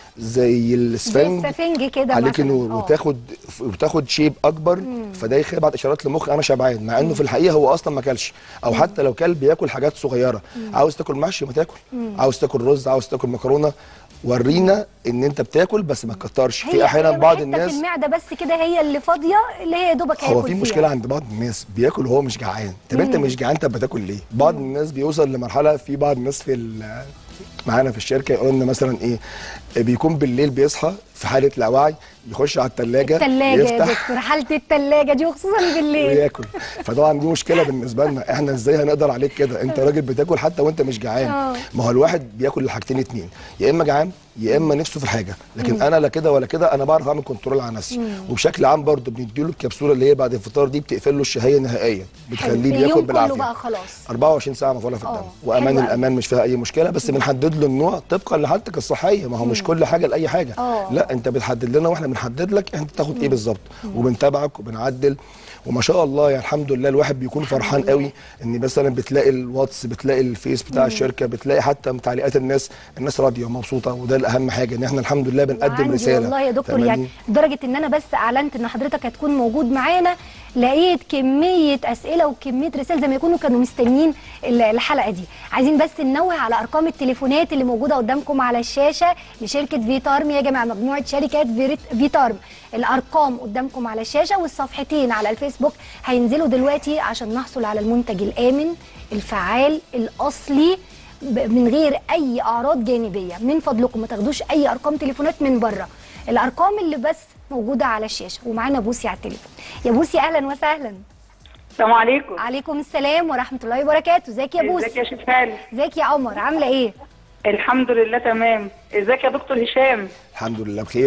زي زي السفنج السفنج كده عليك مثلاً. نور اه. وتاخد وتاخد شيب اكبر فده يبعت اشارات لمخ انا شبعان مع انه في الحقيقه هو اصلا ما اكلش او حتى لو كل بياكل حاجات صغيره عاوز تاكل محشي ما تاكل عاوز تاكل رز عاوز تاكل مكرونه ورينا ان انت بتاكل بس ما تكترش هي في احيانا هي بعض حتة الناس في المعده بس كده هي اللي فاضيه اللي هي يا دوبك هو هياكل في فيها. مشكله عند بعض الناس بياكل وهو مش جعان طب انت مش جعان طب بتاكل ليه بعض الناس بيوصل لمرحله في بعض الناس في ال- معانا في الشركه يقول لنا مثلا ايه بيكون بالليل بيصحى في حاله لا وعي يخش على الثلاجه التلاجة يا يفتح دكتور حالة التلاجة دي وخصوصا بالليل وياكل فطبعا دي مشكله بالنسبه لنا احنا ازاي هنقدر عليك كده انت راجل بتاكل حتى وانت مش اه. جعان ما هو الواحد بياكل الحاجتين اتنين يا اما جعان يا اما نفسه في حاجه لكن انا لا كده ولا كده انا بعرف اعمل كنترول على نفسي وبشكل عام برضه بنديله الكبسوله اللي هي بعد الفطار دي بتقفل له الشهيه نهائيا بتخليه اليوم بياكل كله بالعافيه بقى خلاص 24 ساعه مفعوله في اه، الدم حلو وامان قوي. الامان مش فيها اي مشكله بس بنحدد له النوع طبقا لحالتك الصحيه ما هو مش كل حاجه لاي حاجه اه. لا انت بتحدد لنا واحنا بنحدد لك انت تاخد ايه بالظبط وبنتابعك وبنعدل وما شاء الله يعني الحمد لله الواحد بيكون فرحان قوي ان مثلا بتلاقي الواتس بتلاقي الفيس بتاع الشركه بتلاقي حتى تعليقات الناس الناس راضيه ومبسوطه وده الاهم حاجه ان احنا الحمد لله بنقدم وعندي رساله والله يا دكتور فاهماني؟ يعني لدرجه ان انا بس اعلنت ان حضرتك هتكون موجود معانا لقيت كميه اسئله وكميه رسائل زي ما يكونوا كانوا مستنيين ال- الحلقه دي عايزين بس ننوه على ارقام التليفونات اللي موجوده قدامكم على الشاشه لشركه فيتارم يا جماعه مجموعه شركات فيريت- فيتارم الارقام قدامكم على الشاشه والصفحتين على الفيسبوك هينزلوا دلوقتي عشان نحصل على المنتج الامن الفعال الاصلي ب- من غير اي اعراض جانبيه من فضلكم ما تاخدوش اي ارقام تليفونات من بره الارقام اللي بس موجوده على الشاشه ومعانا بوسي على التليفون يا بوسي اهلا وسهلا السلام عليكم عليكم السلام ورحمه الله وبركاته ازيك يا ازيك بوسي يا شفال ازيك يا عمر عامله ايه الحمد لله تمام ازيك يا دكتور هشام الحمد لله بخير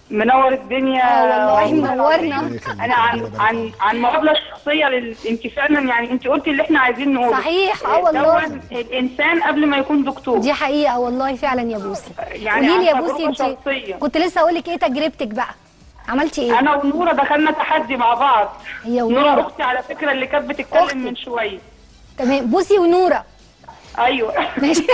منور الدنيا اه والله والله منورنا. العظيم. انا عن عن عن مقابله الشخصيه لل... انت فعلا يعني انت قلتي اللي احنا عايزين نقوله صحيح، اه والله. دون الانسان قبل ما يكون دكتور دي حقيقه والله فعلا يا بوسي يعني قولي لي يا عن بوسي تجربة انت شخصية. كنت لسه اقول لك ايه تجربتك بقى عملتي ايه انا ونوره دخلنا تحدي مع بعض هي نوره ونورة اختي على فكره اللي كانت بتتكلم أختي. من شويه تمام بوسي ونوره ايوه ماشي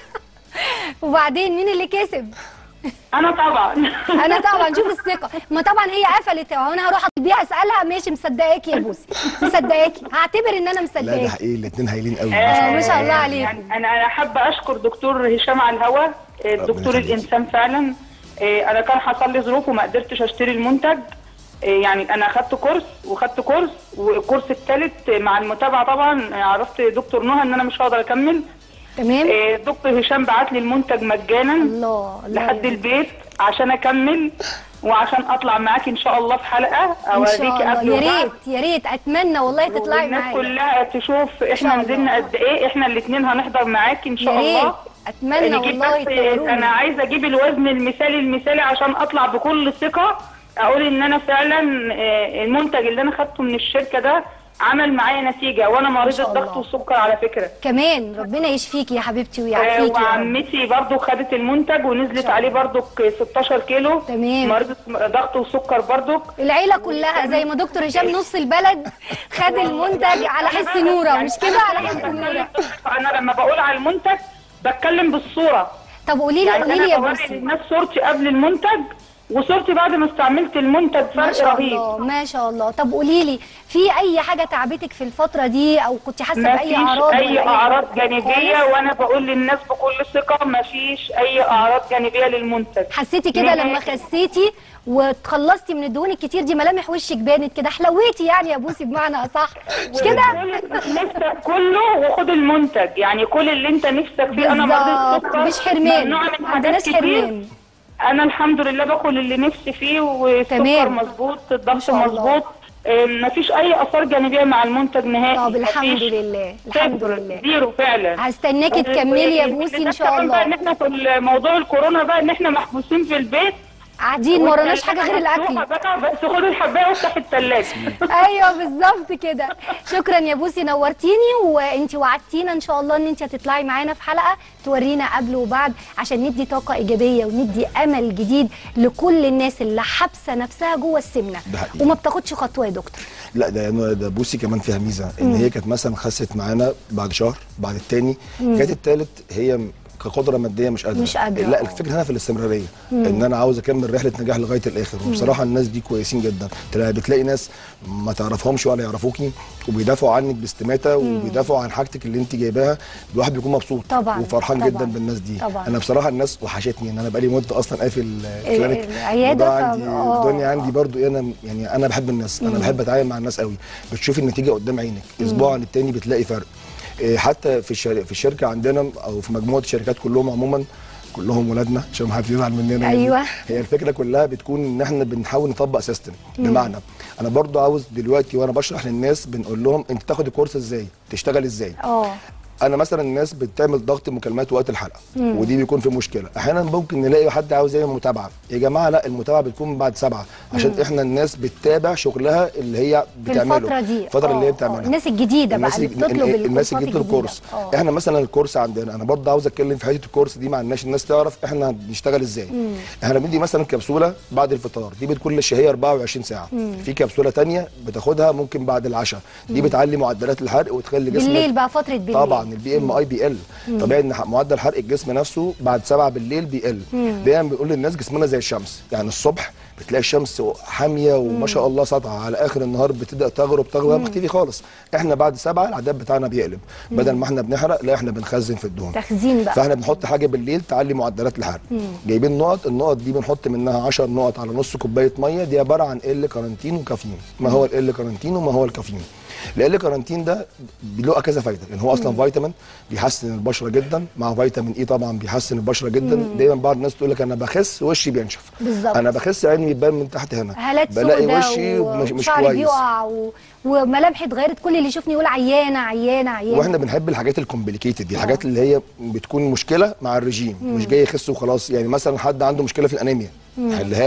وبعدين مين اللي كسب انا طبعا انا طبعا شوف الثقه ما طبعا هي قفلت اهو انا هروح بيها اسالها ماشي مصدقاكي يا بوسي مصدقاكي هعتبر ان انا لا ده مصدقاكي حقيقي الاثنين هايلين قوي آه، ما شاء الله يعني عليكم. يعني انا انا حابه اشكر دكتور هشام على الهوا الدكتور يخليك. الانسان فعلا آه، انا كان حصل لي ظروف وما قدرتش اشتري المنتج آه، يعني انا اخدت كورس وخدت كورس والكورس الثالث مع المتابعه طبعا آه، عرفت دكتور نهى ان انا مش هقدر اكمل تمام آه، دكتور هشام بعت لي المنتج مجانا الله الله لحد يا البيت عشان اكمل وعشان اطلع معاكي ان شاء الله في حلقه ان شاء اوريكي الله قبل يا وبعد ريت يا ريت اتمنى والله تطلعي والناس معايا كلها تشوف شاء احنا الله. نزلنا قد ايه احنا الاثنين هنحضر معاكي ان يا شاء ريت الله اتمنى نجيب والله بس تنوروني. انا عايزه اجيب الوزن المثالي المثالي عشان اطلع بكل ثقه اقول ان انا فعلا آه، المنتج اللي انا خدته من الشركه ده عمل معايا نتيجه وانا مريضه شاء الله. ضغط وسكر على فكره كمان ربنا يشفيكي يا حبيبتي آه، ويعافيكي يا رب. وعمتي برضو خدت المنتج ونزلت عليه برضو 16 كيلو تمام. مريضه ضغط وسكر برضو العيله كلها زي ما دكتور هشام نص البلد خد المنتج على حس نوره مش كده على حس نوره انا لما بقول على المنتج بتكلم بالصوره طب قولي لي يعني قولي لي يا انا بوري بوسي للناس صورتي قبل المنتج وصورتي بعد ما استعملت المنتج ما فرق شاء رهيب الله ما شاء الله طب قولي لي في اي حاجه تعبتك في الفتره دي او كنت حاسه ما باي فيش اعراض اي ولا اعراض جانبيه خالص؟ وانا بقول للناس بكل ثقه ما فيش اي اعراض جانبيه للمنتج حسيتي كده لما نهائي. خسيتي وتخلصتي من الدهون الكتير دي ملامح وشك بانت كده حلويتي يعني يا بوسي بمعنى اصح مش كده كل نفسك كله وخد المنتج يعني كل اللي انت نفسك فيه انا مريض بالظبط سكر مش حرمان ممنوعة من ما حاجات عندناش كتير. حرمان انا الحمد لله باكل اللي نفسي فيه والسكر تمام. مظبوط ما الضغط شاء الله. مظبوط آه، مفيش اي اثار جانبيه مع المنتج نهائي طب الحمد مفيش لله الحمد صفر، لله زيرو فعلا هستناكي تكملي يا بوسي ان شاء بقى ان الله احنا في موضوع الكورونا بقى ان احنا محبوسين في البيت قاعدين ما وراناش حاجه غير الاكل بقى بس خد الحبايه وافتح الثلاجه ايوه بالظبط كده شكرا يا بوسي نورتيني وانت وعدتينا ان شاء الله ان انت هتطلعي معانا في حلقه تورينا قبل وبعد عشان ندي طاقه ايجابيه وندي امل جديد لكل الناس اللي حابسه نفسها جوه السمنه ده حقيقي. وما بتاخدش خطوه يا دكتور لا ده ده بوسي كمان فيها ميزه ان هي كانت مثلا خست معانا بعد شهر بعد التاني كانت التالت هي م- كقدره ماديه مش قادره مش قادرة، لا آه. الفكره هنا في الاستمراريه ان انا عاوز اكمل رحله نجاح لغايه الاخر وبصراحه الناس دي كويسين جدا تلاقي بتلاقي ناس ما تعرفهمش ولا يعرفوكي وبيدافعوا عنك باستماته وبيدافعوا عن حاجتك اللي انت جايباها الواحد بيكون مبسوط طبعاً، وفرحان طبعاً، جدا بالناس دي طبعاً. انا بصراحه الناس وحشتني ان انا بقالي مده اصلا قافل الكلينيك العيادة الموضوع ف- عندي آه. الدنيا عندي برضو انا يعني انا بحب الناس انا بحب اتعامل مع الناس قوي بتشوفي النتيجه قدام عينك اسبوع عن التاني بتلاقي فرق إيه، حتى في الشر... في الشركه عندنا او في مجموعه الشركات كلهم عموما كلهم ولادنا عشان ما حدش يزعل مننا يعني. أيوة. هي الفكره كلها بتكون ان احنا بنحاول نطبق سيستم بمعنى انا برضو عاوز دلوقتي وانا بشرح للناس بنقول لهم انت تاخد الكورس ازاي تشتغل ازاي اه انا مثلا الناس بتعمل ضغط مكالمات وقت الحلقه ودي بيكون في مشكله احيانا ممكن نلاقي حد عاوز يعمل متابعه يا جماعه لا المتابعه بتكون بعد سبعة عشان احنا الناس بتتابع شغلها اللي هي في بتعمله الفتره دي الفتره اللي آه، هي آه. بتعملها الناس الجديده بقى اللي الناس بتطلب الناس الكورسات اللي بتطلب الجديدة. الكورس آه. احنا مثلا الكورس عندنا انا برضه عاوز اتكلم في حته الكورس دي مع الناس الناس تعرف احنا بنشتغل ازاي احنا بندي مثلا كبسوله بعد الفطار دي بتكون للشهيه 24 ساعه في كبسوله تانية بتاخدها ممكن بعد العشاء دي بتعلي معدلات الحرق وتخلي جسمك بالليل بقى فتره بالليل طبعا البي ام اي بيقل طبيعي ان ح- معدل حرق الجسم نفسه بعد 7 بالليل بيقل دايما بنقول للناس جسمنا زي الشمس يعني الصبح بتلاقي الشمس حاميه وما شاء الله ساطعه على اخر النهار بتبدا تغرب تغرب تختفي خالص احنا بعد سبعة العداد بتاعنا بيقلب بدل ما احنا بنحرق لا احنا بنخزن في الدهون تخزين بقى فاحنا بنحط حاجه بالليل تعلي معدلات الحرق جايبين نقط النقط دي بنحط منها 10 نقط على نص كوبايه ميه دي عباره عن ال كارانتين وكافيين ما هو ال كارانتين وما هو الكافيين ال كارانتين ده له كذا فايده لان هو اصلا فيتامين بيحسن البشره جدا مع فيتامين اي طبعا بيحسن البشره جدا دايما بعض الناس تقول لك انا بخس وشي بينشف بالظبط. انا بخس عيني بيبان من تحت هنا هالات بلاقي سودة وشي مش, مش وشعري كويس بيقع و... وملامحي اتغيرت كل اللي يشوفني يقول عيانه عيانه عيانه واحنا بنحب الحاجات الكومبليكيتد دي الحاجات اللي هي بتكون مشكله مع الرجيم مش جاي يخس وخلاص يعني مثلا حد عنده مشكله في الانيميا حلها له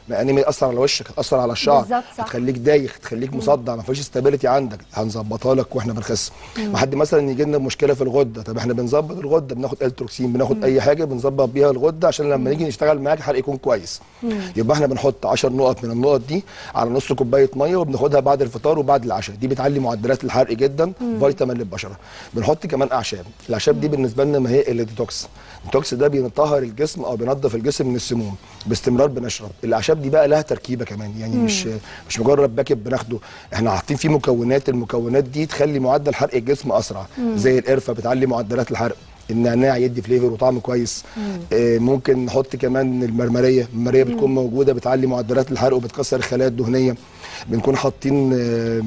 مع ان هتاثر على وشك هتاثر على الشعر بالظبط، صح. هتخليك دايخ تخليك مصدع ما فيش استابيليتي عندك هنظبطها لك واحنا بنخس وحد مثلا يجي لنا بمشكله في الغده طب احنا بنظبط الغده بناخد التروكسين بناخد اي حاجه بنظبط بيها الغده عشان لما نيجي نشتغل معاك الحرق يكون كويس يبقى احنا بنحط 10 نقط من النقط دي على نص كوبايه ميه وبناخدها بعد الفطار وبعد العشاء دي بتعلي معدلات الحرق جدا فيتامين للبشره بنحط كمان اعشاب الاعشاب دي بالنسبه لنا ما هي الا ديتوكس الديتوكس ده بيطهر الجسم او بينظف الجسم من السموم باستمرار بنشرب الاعشاب دي بقى لها تركيبه كمان يعني مش مش مجرد باكت بناخده احنا حاطين فيه مكونات المكونات دي تخلي معدل حرق الجسم اسرع زي القرفه بتعلي معدلات الحرق النعناع يدي فليفر وطعم كويس آه ممكن نحط كمان المرمريه المرمريه بتكون موجوده بتعلي معدلات الحرق وبتكسر الخلايا الدهنيه بنكون حاطين آه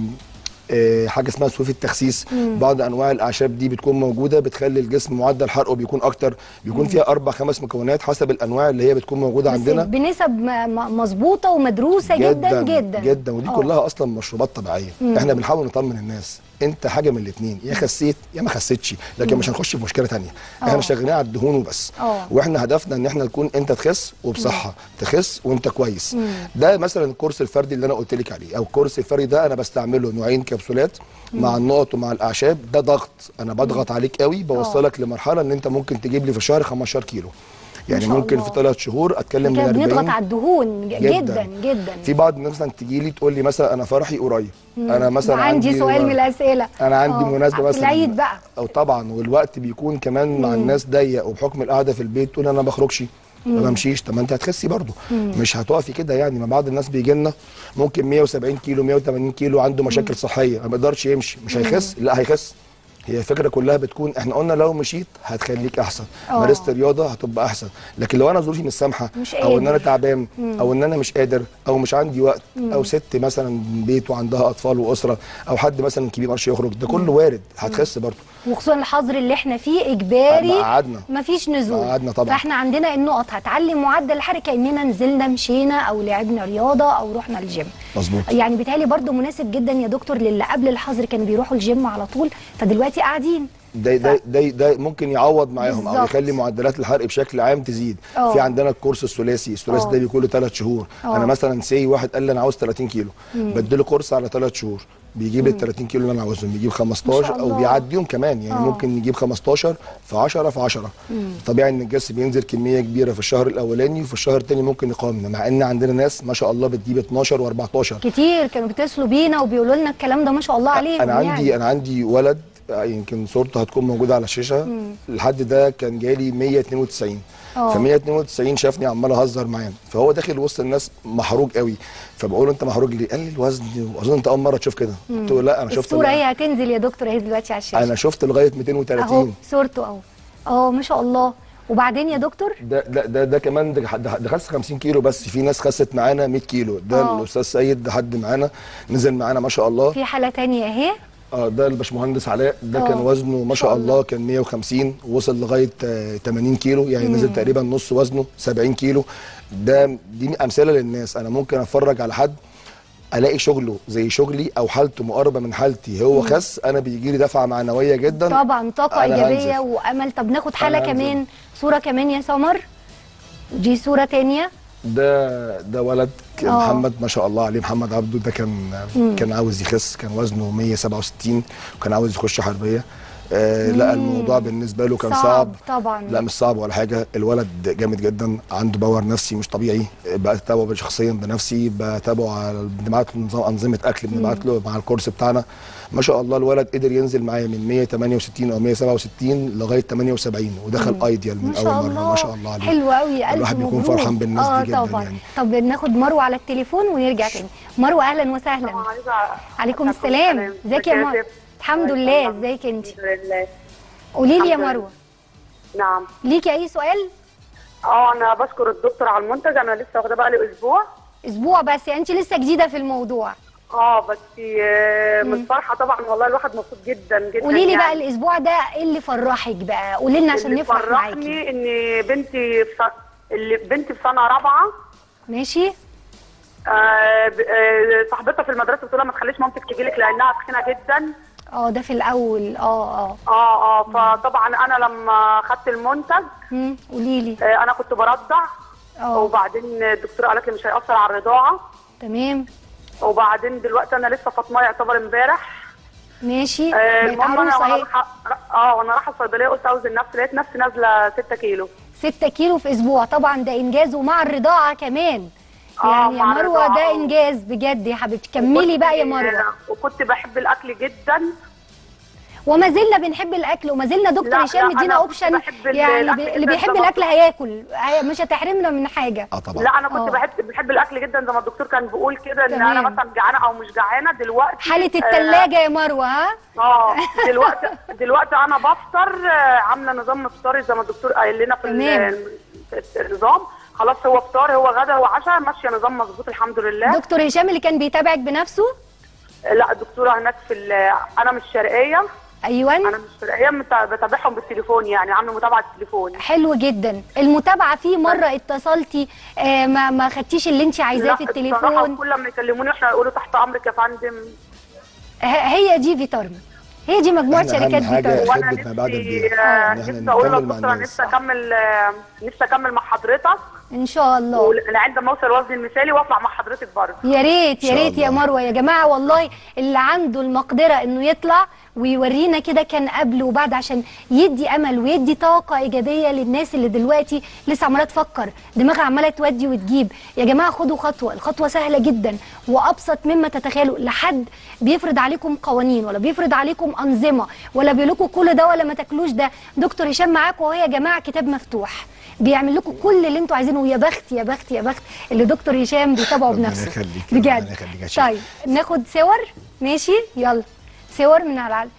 آه، حاجه اسمها سويف التخسيس بعض انواع الاعشاب دي بتكون موجوده بتخلي الجسم معدل حرقه بيكون اكتر بيكون فيها اربع خمس مكونات حسب الانواع اللي هي بتكون موجوده بس عندنا بنسب م- م- مظبوطه ومدروسه جدا جدا جدا ودي آه. كلها اصلا مشروبات طبيعيه احنا بنحاول نطمن الناس انت حاجه من الاثنين يا خسيت يا ما خسيتش لكن مش هنخش في مشكله تانية آه. احنا شغالين على الدهون وبس آه. واحنا هدفنا ان احنا نكون انت تخس وبصحه تخس وانت كويس ده مثلا الكورس الفردي اللي انا قلت لك عليه او الكورس الفردي ده انا بستعمله نوعين كبسولات مع النقط ومع الاعشاب ده ضغط انا بضغط عليك قوي بوصلك لمرحله ان انت ممكن تجيب لي في الشهر 15 كيلو يعني شاء ممكن الله. في ثلاث شهور اتكلم من كده 40 بنضغط على الدهون ج- جدا جدا في بعض الناس مثلا تجي لي تقول لي مثلا انا فرحي قريب انا مثلا عندي سؤال من الاسئله انا عندي آه، مناسبه في مثلا العيد بقى او طبعا والوقت بيكون كمان مع الناس ضيق وبحكم القعده في البيت تقول انا ما بخرجش ما بمشيش طب ما انت هتخسي برضه مش هتقفي كده يعني ما بعض الناس بيجي لنا ممكن 170 كيلو 180 كيلو عنده مشاكل صحيه ما بيقدرش يمشي مش هيخس لا هيخس هي الفكره كلها بتكون احنا قلنا لو مشيت هتخليك احسن آه. مارست رياضه هتبقى احسن لكن لو انا ظروفي مش سامحه مش او ان انا قادر. تعبان او ان انا مش قادر او مش عندي وقت او ست مثلا بيت وعندها اطفال واسره او حد مثلا كبير ما يقدرش يخرج ده كله وارد هتخس برضه وخصوصا الحظر اللي احنا فيه اجباري ما قعدنا. مفيش نزول ما قعدنا طبعا. فاحنا عندنا النقط هتعلي معدل الحرق كاننا نزلنا مشينا او لعبنا رياضه او رحنا الجيم مظبوط يعني بيتهيألي برضو مناسب جدا يا دكتور للي قبل الحظر كانوا بيروحوا الجيم على طول فدلوقتي قاعدين ده ده ده, ده ممكن يعوض معاهم او بالظبط. يخلي معدلات الحرق بشكل عام تزيد اه. في عندنا الكورس الثلاثي الثلاثي اه. ده بيكون له ثلاث شهور اه. انا مثلا سي واحد قال لي انا عاوز 30 كيلو بديله كورس على ثلاث شهور بيجيب ال 30 كيلو اللي انا عاوزهم بيجيب 15 الله. او بيعديهم كمان يعني اه. ممكن يجيب 15 في 10 في 10 طبيعي ان الجسم بينزل كميه كبيره في الشهر الاولاني وفي الشهر الثاني ممكن يقاومنا مع ان عندنا ناس ما شاء الله بتجيب 12 و14 كتير كانوا بيتصلوا بينا وبيقولوا لنا الكلام ده ما شاء الله عليهم انا عندي يعني. انا عندي ولد آه، يمكن صورته هتكون موجوده على الشاشه الحد ده كان جالي 192 اه. ف 192 شافني عمال اهزر معاه فهو داخل وسط الناس محروق قوي فبقول له انت محروق ليه؟ قال لي الوزن واظن انت اول مره تشوف كده قلت له لا انا شفت الصوره ال- هي هتنزل يا دكتور اهي دلوقتي على الشاشه انا شفت لغايه اهو 230 صورته اهو اه ما شاء الله وبعدين يا دكتور ده ده ده, ده كمان ده, ده, ده خس 50 كيلو بس في ناس خست معانا 100 كيلو ده اه. الاستاذ سيد ده حد معانا نزل معانا ما شاء الله في حاله تانية اهي اه ده الباشمهندس علاء ده اه. كان وزنه ما شاء الله كان 150 وصل لغايه آه، 80 كيلو يعني نزل تقريبا نص وزنه 70 كيلو ده دي امثله للناس انا ممكن اتفرج على حد الاقي شغله زي شغلي او حالته مقاربه من حالتي هو خس انا بيجي لي دفعه معنويه جدا طبعا طاقه أنا ايجابيه هنزل. وامل طب ناخد حاله أنا هنزل. كمان صوره كمان يا سمر دي صوره تانية ده ده ولد كان اه. محمد ما شاء الله عليه محمد عبده ده كان كان عاوز يخس كان وزنه 167 وكان عاوز يخش حربيه آه لا الموضوع بالنسبه له كان صعب صعب طبعا. لا مش صعب ولا حاجه الولد جامد جدا عنده باور نفسي مش طبيعي بتابعه شخصيا بنفسي بتابعه على بنبعت له نظام انظمه اكل بنبعت له مع الكورس بتاعنا ما شاء الله الولد قدر ينزل معايا من 168 او 167 لغايه 78 ودخل ايديال من ما اول شاء مره الله ما شاء الله عليه حلو قوي الف الواحد بيكون مبروك. فرحان بالناس دي اه جدا طبعا يعني. طب ناخد مروه على التليفون ونرجع تاني مروه اهلا وسهلا عليكم السلام ازيك يا مروه الحمد لله ازيك انت الحمد لله قولي لي يا الحمد لله. مروه نعم ليكي اي سؤال اه انا بشكر الدكتور على المنتج انا لسه واخده بقى لي اسبوع اسبوع بس يعني انت لسه جديده في الموضوع اه بس آه، من فرحه طبعا والله الواحد مبسوط جدا جدا قولي لي بقى يعني. الاسبوع ده ايه اللي فرحك بقى قولي لنا عشان اللي نفرح معاكي فرحني ان بنتي في س- اللي بنتي في سنه رابعه ماشي آه، ب- آه، صاحبتها في المدرسه بتقول لها ما تخليش مامتك تجي لك لانها تخينه جدا اه ده في الاول اه اه اه اه فطبعا انا لما خدت المنتج مم، قولي لي آه، انا كنت برضع اه وبعدين الدكتوره قالت لي مش هيأثر على الرضاعه تمام وبعدين دلوقتي انا لسه فاطمه يعتبر امبارح ماشي آه، بقت المهم انا عروسه وانا اهي رايحه اه وانا رايحه الصيدليه قلت اوزن نفسي لقيت نفسي نازله 6 كيلو 6 كيلو في اسبوع طبعا ده انجاز ومع الرضاعه كمان آه، يعني يا مع مروه الرضاعة، ده آه. انجاز بجد يا حبيبتي كملي بقى يا مروه وكنت بحب الاكل جدا وما زلنا بنحب الاكل وما زلنا دكتور لا، هشام لا، مدينا أنا اوبشن بحب ال- يعني الأكل بي- اللي جداً بيحب طبعاً. الاكل هياكل هي- مش هتحرمنا من حاجه اه طبعا لا انا كنت آه. بحب بحب الاكل جدا زي ما الدكتور كان بيقول كده ان تمام. انا مثلا جعانه او مش جعانه دلوقتي حاله آه، التلاجة يا مروه ها اه دلوقتي دلوقتي انا بفطر آه، عامله نظام افطاري زي ما الدكتور قايل لنا في تمام. ال- في النظام خلاص هو فطار هو غدا هو عشاء ماشيه نظام مظبوط الحمد لله دكتور هشام اللي كان بيتابعك بنفسه لا الدكتوره هناك في ال- انا مش شرقيه ايوه انا مش شرقيه مت- بتابعهم بالتليفون يعني عامله متابعه التليفون حلو جدا المتابعه في مره اتصلتي آه ما ما خدتيش اللي انت عايزاه لا، في الصراحة التليفون كل ما يكلموني احنا يقولوا تحت امرك يا فندم ه- هي دي فيتارم هي دي مجموعه إحنا أهم شركات حاجة فيتارم وانا خدمة ما بعد نفسي البيع. آه، إن إحنا نفسي اقول نكمل مع للدكتوره الناس. نفسي اكمل آه، نفسي اكمل مع حضرتك ان شاء الله ولعند ما اوصل وزني المثالي واطلع مع حضرتك برضه يا ريت يا إن شاء ريت يا الله. مروه يا جماعه والله اللي عنده المقدره انه يطلع ويورينا كده كان قبل وبعد عشان يدي امل ويدي طاقه ايجابيه للناس اللي دلوقتي لسه عماله تفكر دماغها عماله تودي وتجيب يا جماعه خدوا خطوه الخطوه سهله جدا وابسط مما تتخيلوا لحد بيفرض عليكم قوانين ولا بيفرض عليكم انظمه ولا بيقول لكم كل ده ولا ما تاكلوش ده دكتور هشام معاكم وهو يا جماعه كتاب مفتوح بيعمل لكم كل اللي انتوا عايزينه ويا بخت يا بخت يا بخت اللي دكتور هشام بيتابعه ربنا بنفسه يخليك، ربنا بجد يخليك يا شيخ. طيب ناخد صور ماشي يلا صور من على العلم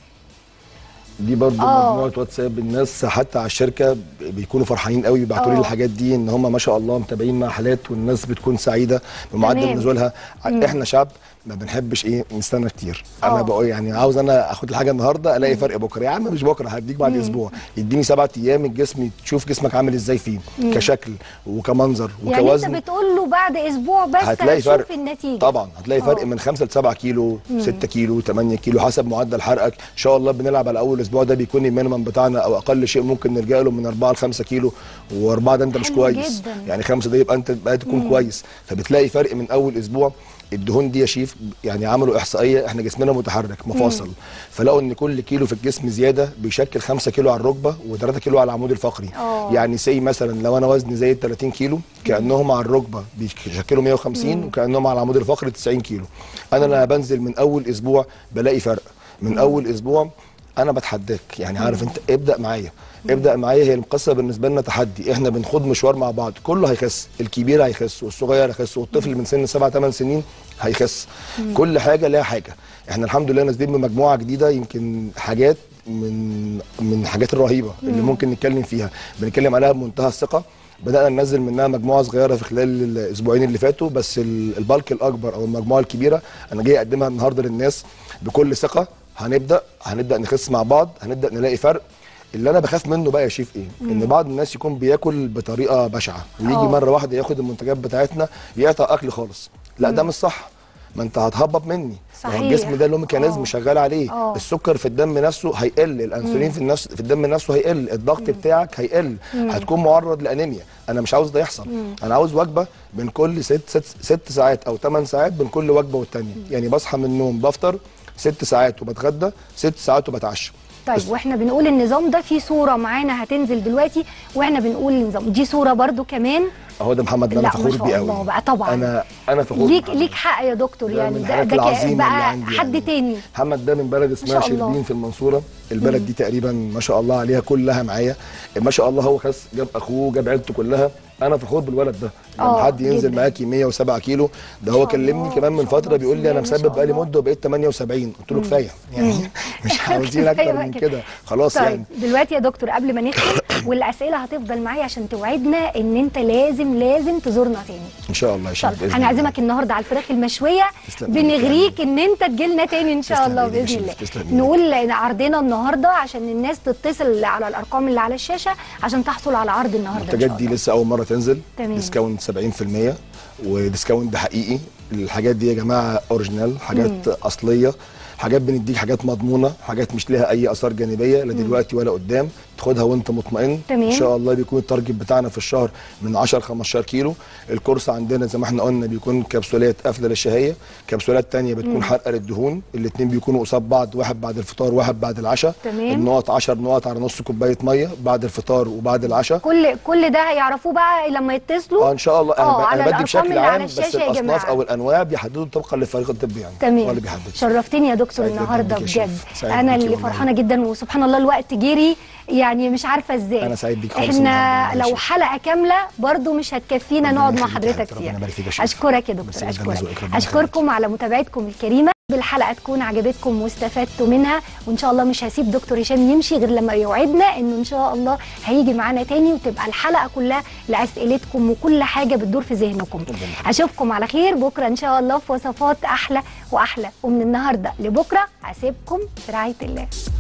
دي برضو آه. مجموعه واتساب الناس حتى على الشركه بيكونوا فرحانين قوي بيبعتوا لي آه. الحاجات دي ان هم ما شاء الله متابعين مع حالات والناس بتكون سعيده بمعدل تمام. نزولها مم. احنا شعب ما بنحبش ايه نستنى كتير انا آه. بقول يعني عاوز انا اخد الحاجه النهارده الاقي فرق بكره يا عم مش بكره هديك بعد اسبوع يديني سبعة ايام الجسم تشوف جسمك عامل ازاي فيه كشكل وكمنظر يعني انت وكوزن بتقول له بعد اسبوع بس هتلاقي هتشوف فرق النتيجه طبعا هتلاقي فرق آه. من 5 ل 7 كيلو 6 كيلو 8 كيلو حسب معدل حرقك ان شاء الله بنلعب على اول اسبوع ده بيكون المينيمم بتاعنا او اقل شيء ممكن نلجا له من 4 ل 5 كيلو و4 ده انت مش حلو كويس جداً. يعني 5 ده يبقى انت بقى تكون كويس فبتلاقي فرق من اول اسبوع الدهون دي يا شيف يعني عملوا احصائيه احنا جسمنا متحرك مفاصل فلقوا ان كل كيلو في الجسم زياده بيشكل 5 كيلو على الركبه و3 كيلو على العمود الفقري آه. يعني سي مثلا لو انا وزني زي 30 كيلو كانهم على الركبه بيشكلوا 150 وكانهم على العمود الفقري 90 كيلو انا لما بنزل من اول اسبوع بلاقي فرق من اول اسبوع انا بتحداك يعني عارف انت ابدا معايا ابدا معايا هي القصه بالنسبه لنا تحدي احنا بنخوض مشوار مع بعض كله هيخس الكبير هيخس والصغير هيخس والطفل من سن 7 8 سنين هيخس كل حاجه لها حاجه احنا الحمد لله نازلين بمجموعه جديده يمكن حاجات من من الحاجات الرهيبه اللي ممكن نتكلم فيها بنتكلم عليها بمنتهى الثقه بدانا ننزل منها مجموعه صغيره في خلال الاسبوعين اللي فاتوا بس ال- البالك الاكبر او المجموعه الكبيره انا جاي اقدمها النهارده للناس بكل ثقه هنبدا هنبدا نخس مع بعض هنبدا نلاقي فرق اللي انا بخاف منه بقى يا شيف ايه ان بعض الناس يكون بياكل بطريقه بشعه ويجي آه. مره واحده ياخد المنتجات بتاعتنا يقطع اكل خالص لا ده مش صح ما انت هتهبط مني ما هو صحيح. الجسم ده له ميكانيزم آه. شغال عليه آه. السكر في الدم نفسه هيقل الانسولين في النفس في الدم نفسه هيقل الضغط بتاعك هيقل هتكون معرض لانيميا انا مش عاوز ده يحصل انا عاوز وجبه بين كل ست ست, ست ساعات او 8 ساعات بين كل وجبه والتانيه يعني بصحى من النوم بفطر ست ساعات وبتغدى ست ساعات وبتعشى طيب واحنا بنقول النظام ده في صوره معانا هتنزل دلوقتي واحنا بنقول النظام دي صوره برضو كمان اهو ده محمد ده انا لا، ما فخور شاء بيه الله قوي بقى طبعا. انا انا فخور ليك بمحمد. ليك حق يا دكتور ده يعني من ده, الحاجات ده ك- العظيمة اللي بقى عندي حد يعني. تاني محمد ده من بلد اسمها شاء الله. شربين في المنصوره البلد دي تقريبا ما شاء الله عليها كلها معايا ما شاء الله هو خس جاب اخوه جاب عيلته كلها انا فخور بالولد ده لما آه، حد ينزل جداً. معاكي 107 كيلو ده هو شاء كلمني الله، كمان ما من شاء فتره الله، بيقول لي انا بسم الله، مسبب ما بقالي شاء مده وبقيت 78 قلت له كفايه يعني مش عاوزين كفاية اكتر بقى من كده. كده خلاص طيب يعني دلوقتي يا دكتور قبل ما نختم والاسئله هتفضل معايا عشان توعدنا ان انت لازم لازم تزورنا تاني ان شاء الله يا ان شيخ شاء الله بإذن الله. هنعزمك النهارده على الفراخ المشويه تسلم ايدك يا بنغريك ان انت تجيلنا تاني ان شاء تسلم الله ايدك يا باذن شيخ، الله تسلم ايدك. نقول إن عرضنا النهارده عشان الناس تتصل على الارقام اللي على الشاشه عشان تحصل على عرض النهارده ان المنتجات شاء دي الله لسه اول مره تنزل تمام. ديسكاونت 70% وديسكاونت ده حقيقي الحاجات دي يا جماعه اوريجينال حاجات اصليه حاجات بنديك حاجات مضمونه حاجات مش ليها اي اثار جانبيه لا دلوقتي ولا قدام تاخدها وانت مطمئن تمام. ان شاء الله بيكون التارجت بتاعنا في الشهر من 10 ل 15 كيلو الكورس عندنا زي ما احنا قلنا بيكون كبسولات قافله للشهيه كبسولات تانية بتكون حرقه للدهون الاثنين بيكونوا قصاد بعض واحد بعد الفطار واحد بعد العشاء تمام. النقط 10 نقط على نص كوبايه ميه بعد الفطار وبعد العشاء كل كل ده هيعرفوه بقى لما يتصلوا اه ان شاء الله آه، انا, ب... على أنا بدي الأرقام بشكل اللي على عام بس الشاشة يا الاصناف جماعة. او الانواع بيحددوا طبقا للفريق الطبي يعني تمام هو اللي بيحدد شرفتني يا دكتور سعيد جداً النهارده بيك يا بجد شيخ. سعيد انا بيكي اللي والله. فرحانه جدا وسبحان الله الوقت جري يعني مش عارفه ازاي أنا سعيد بيك خالص احنا النهاردة يا لو شيخ. حلقه كامله برضو مش هتكفينا ربنا نقعد مع يخليك يا حضرتك حبيبتي، فيها ربنا يبارك فيك يا شيخ. اشكرك يا ميرسي دكتور جداً اشكرك لذوقك، ربنا اشكركم على متابعتكم الكريمه بالحلقه تكون عجبتكم واستفدتوا منها وان شاء الله مش هسيب دكتور هشام يمشي غير لما يوعدنا انه ان شاء الله هيجي معانا تاني وتبقى الحلقه كلها لاسئلتكم وكل حاجه بتدور في ذهنكم اشوفكم على خير بكره ان شاء الله في وصفات احلى واحلى ومن النهارده لبكره هسيبكم في رعايه الله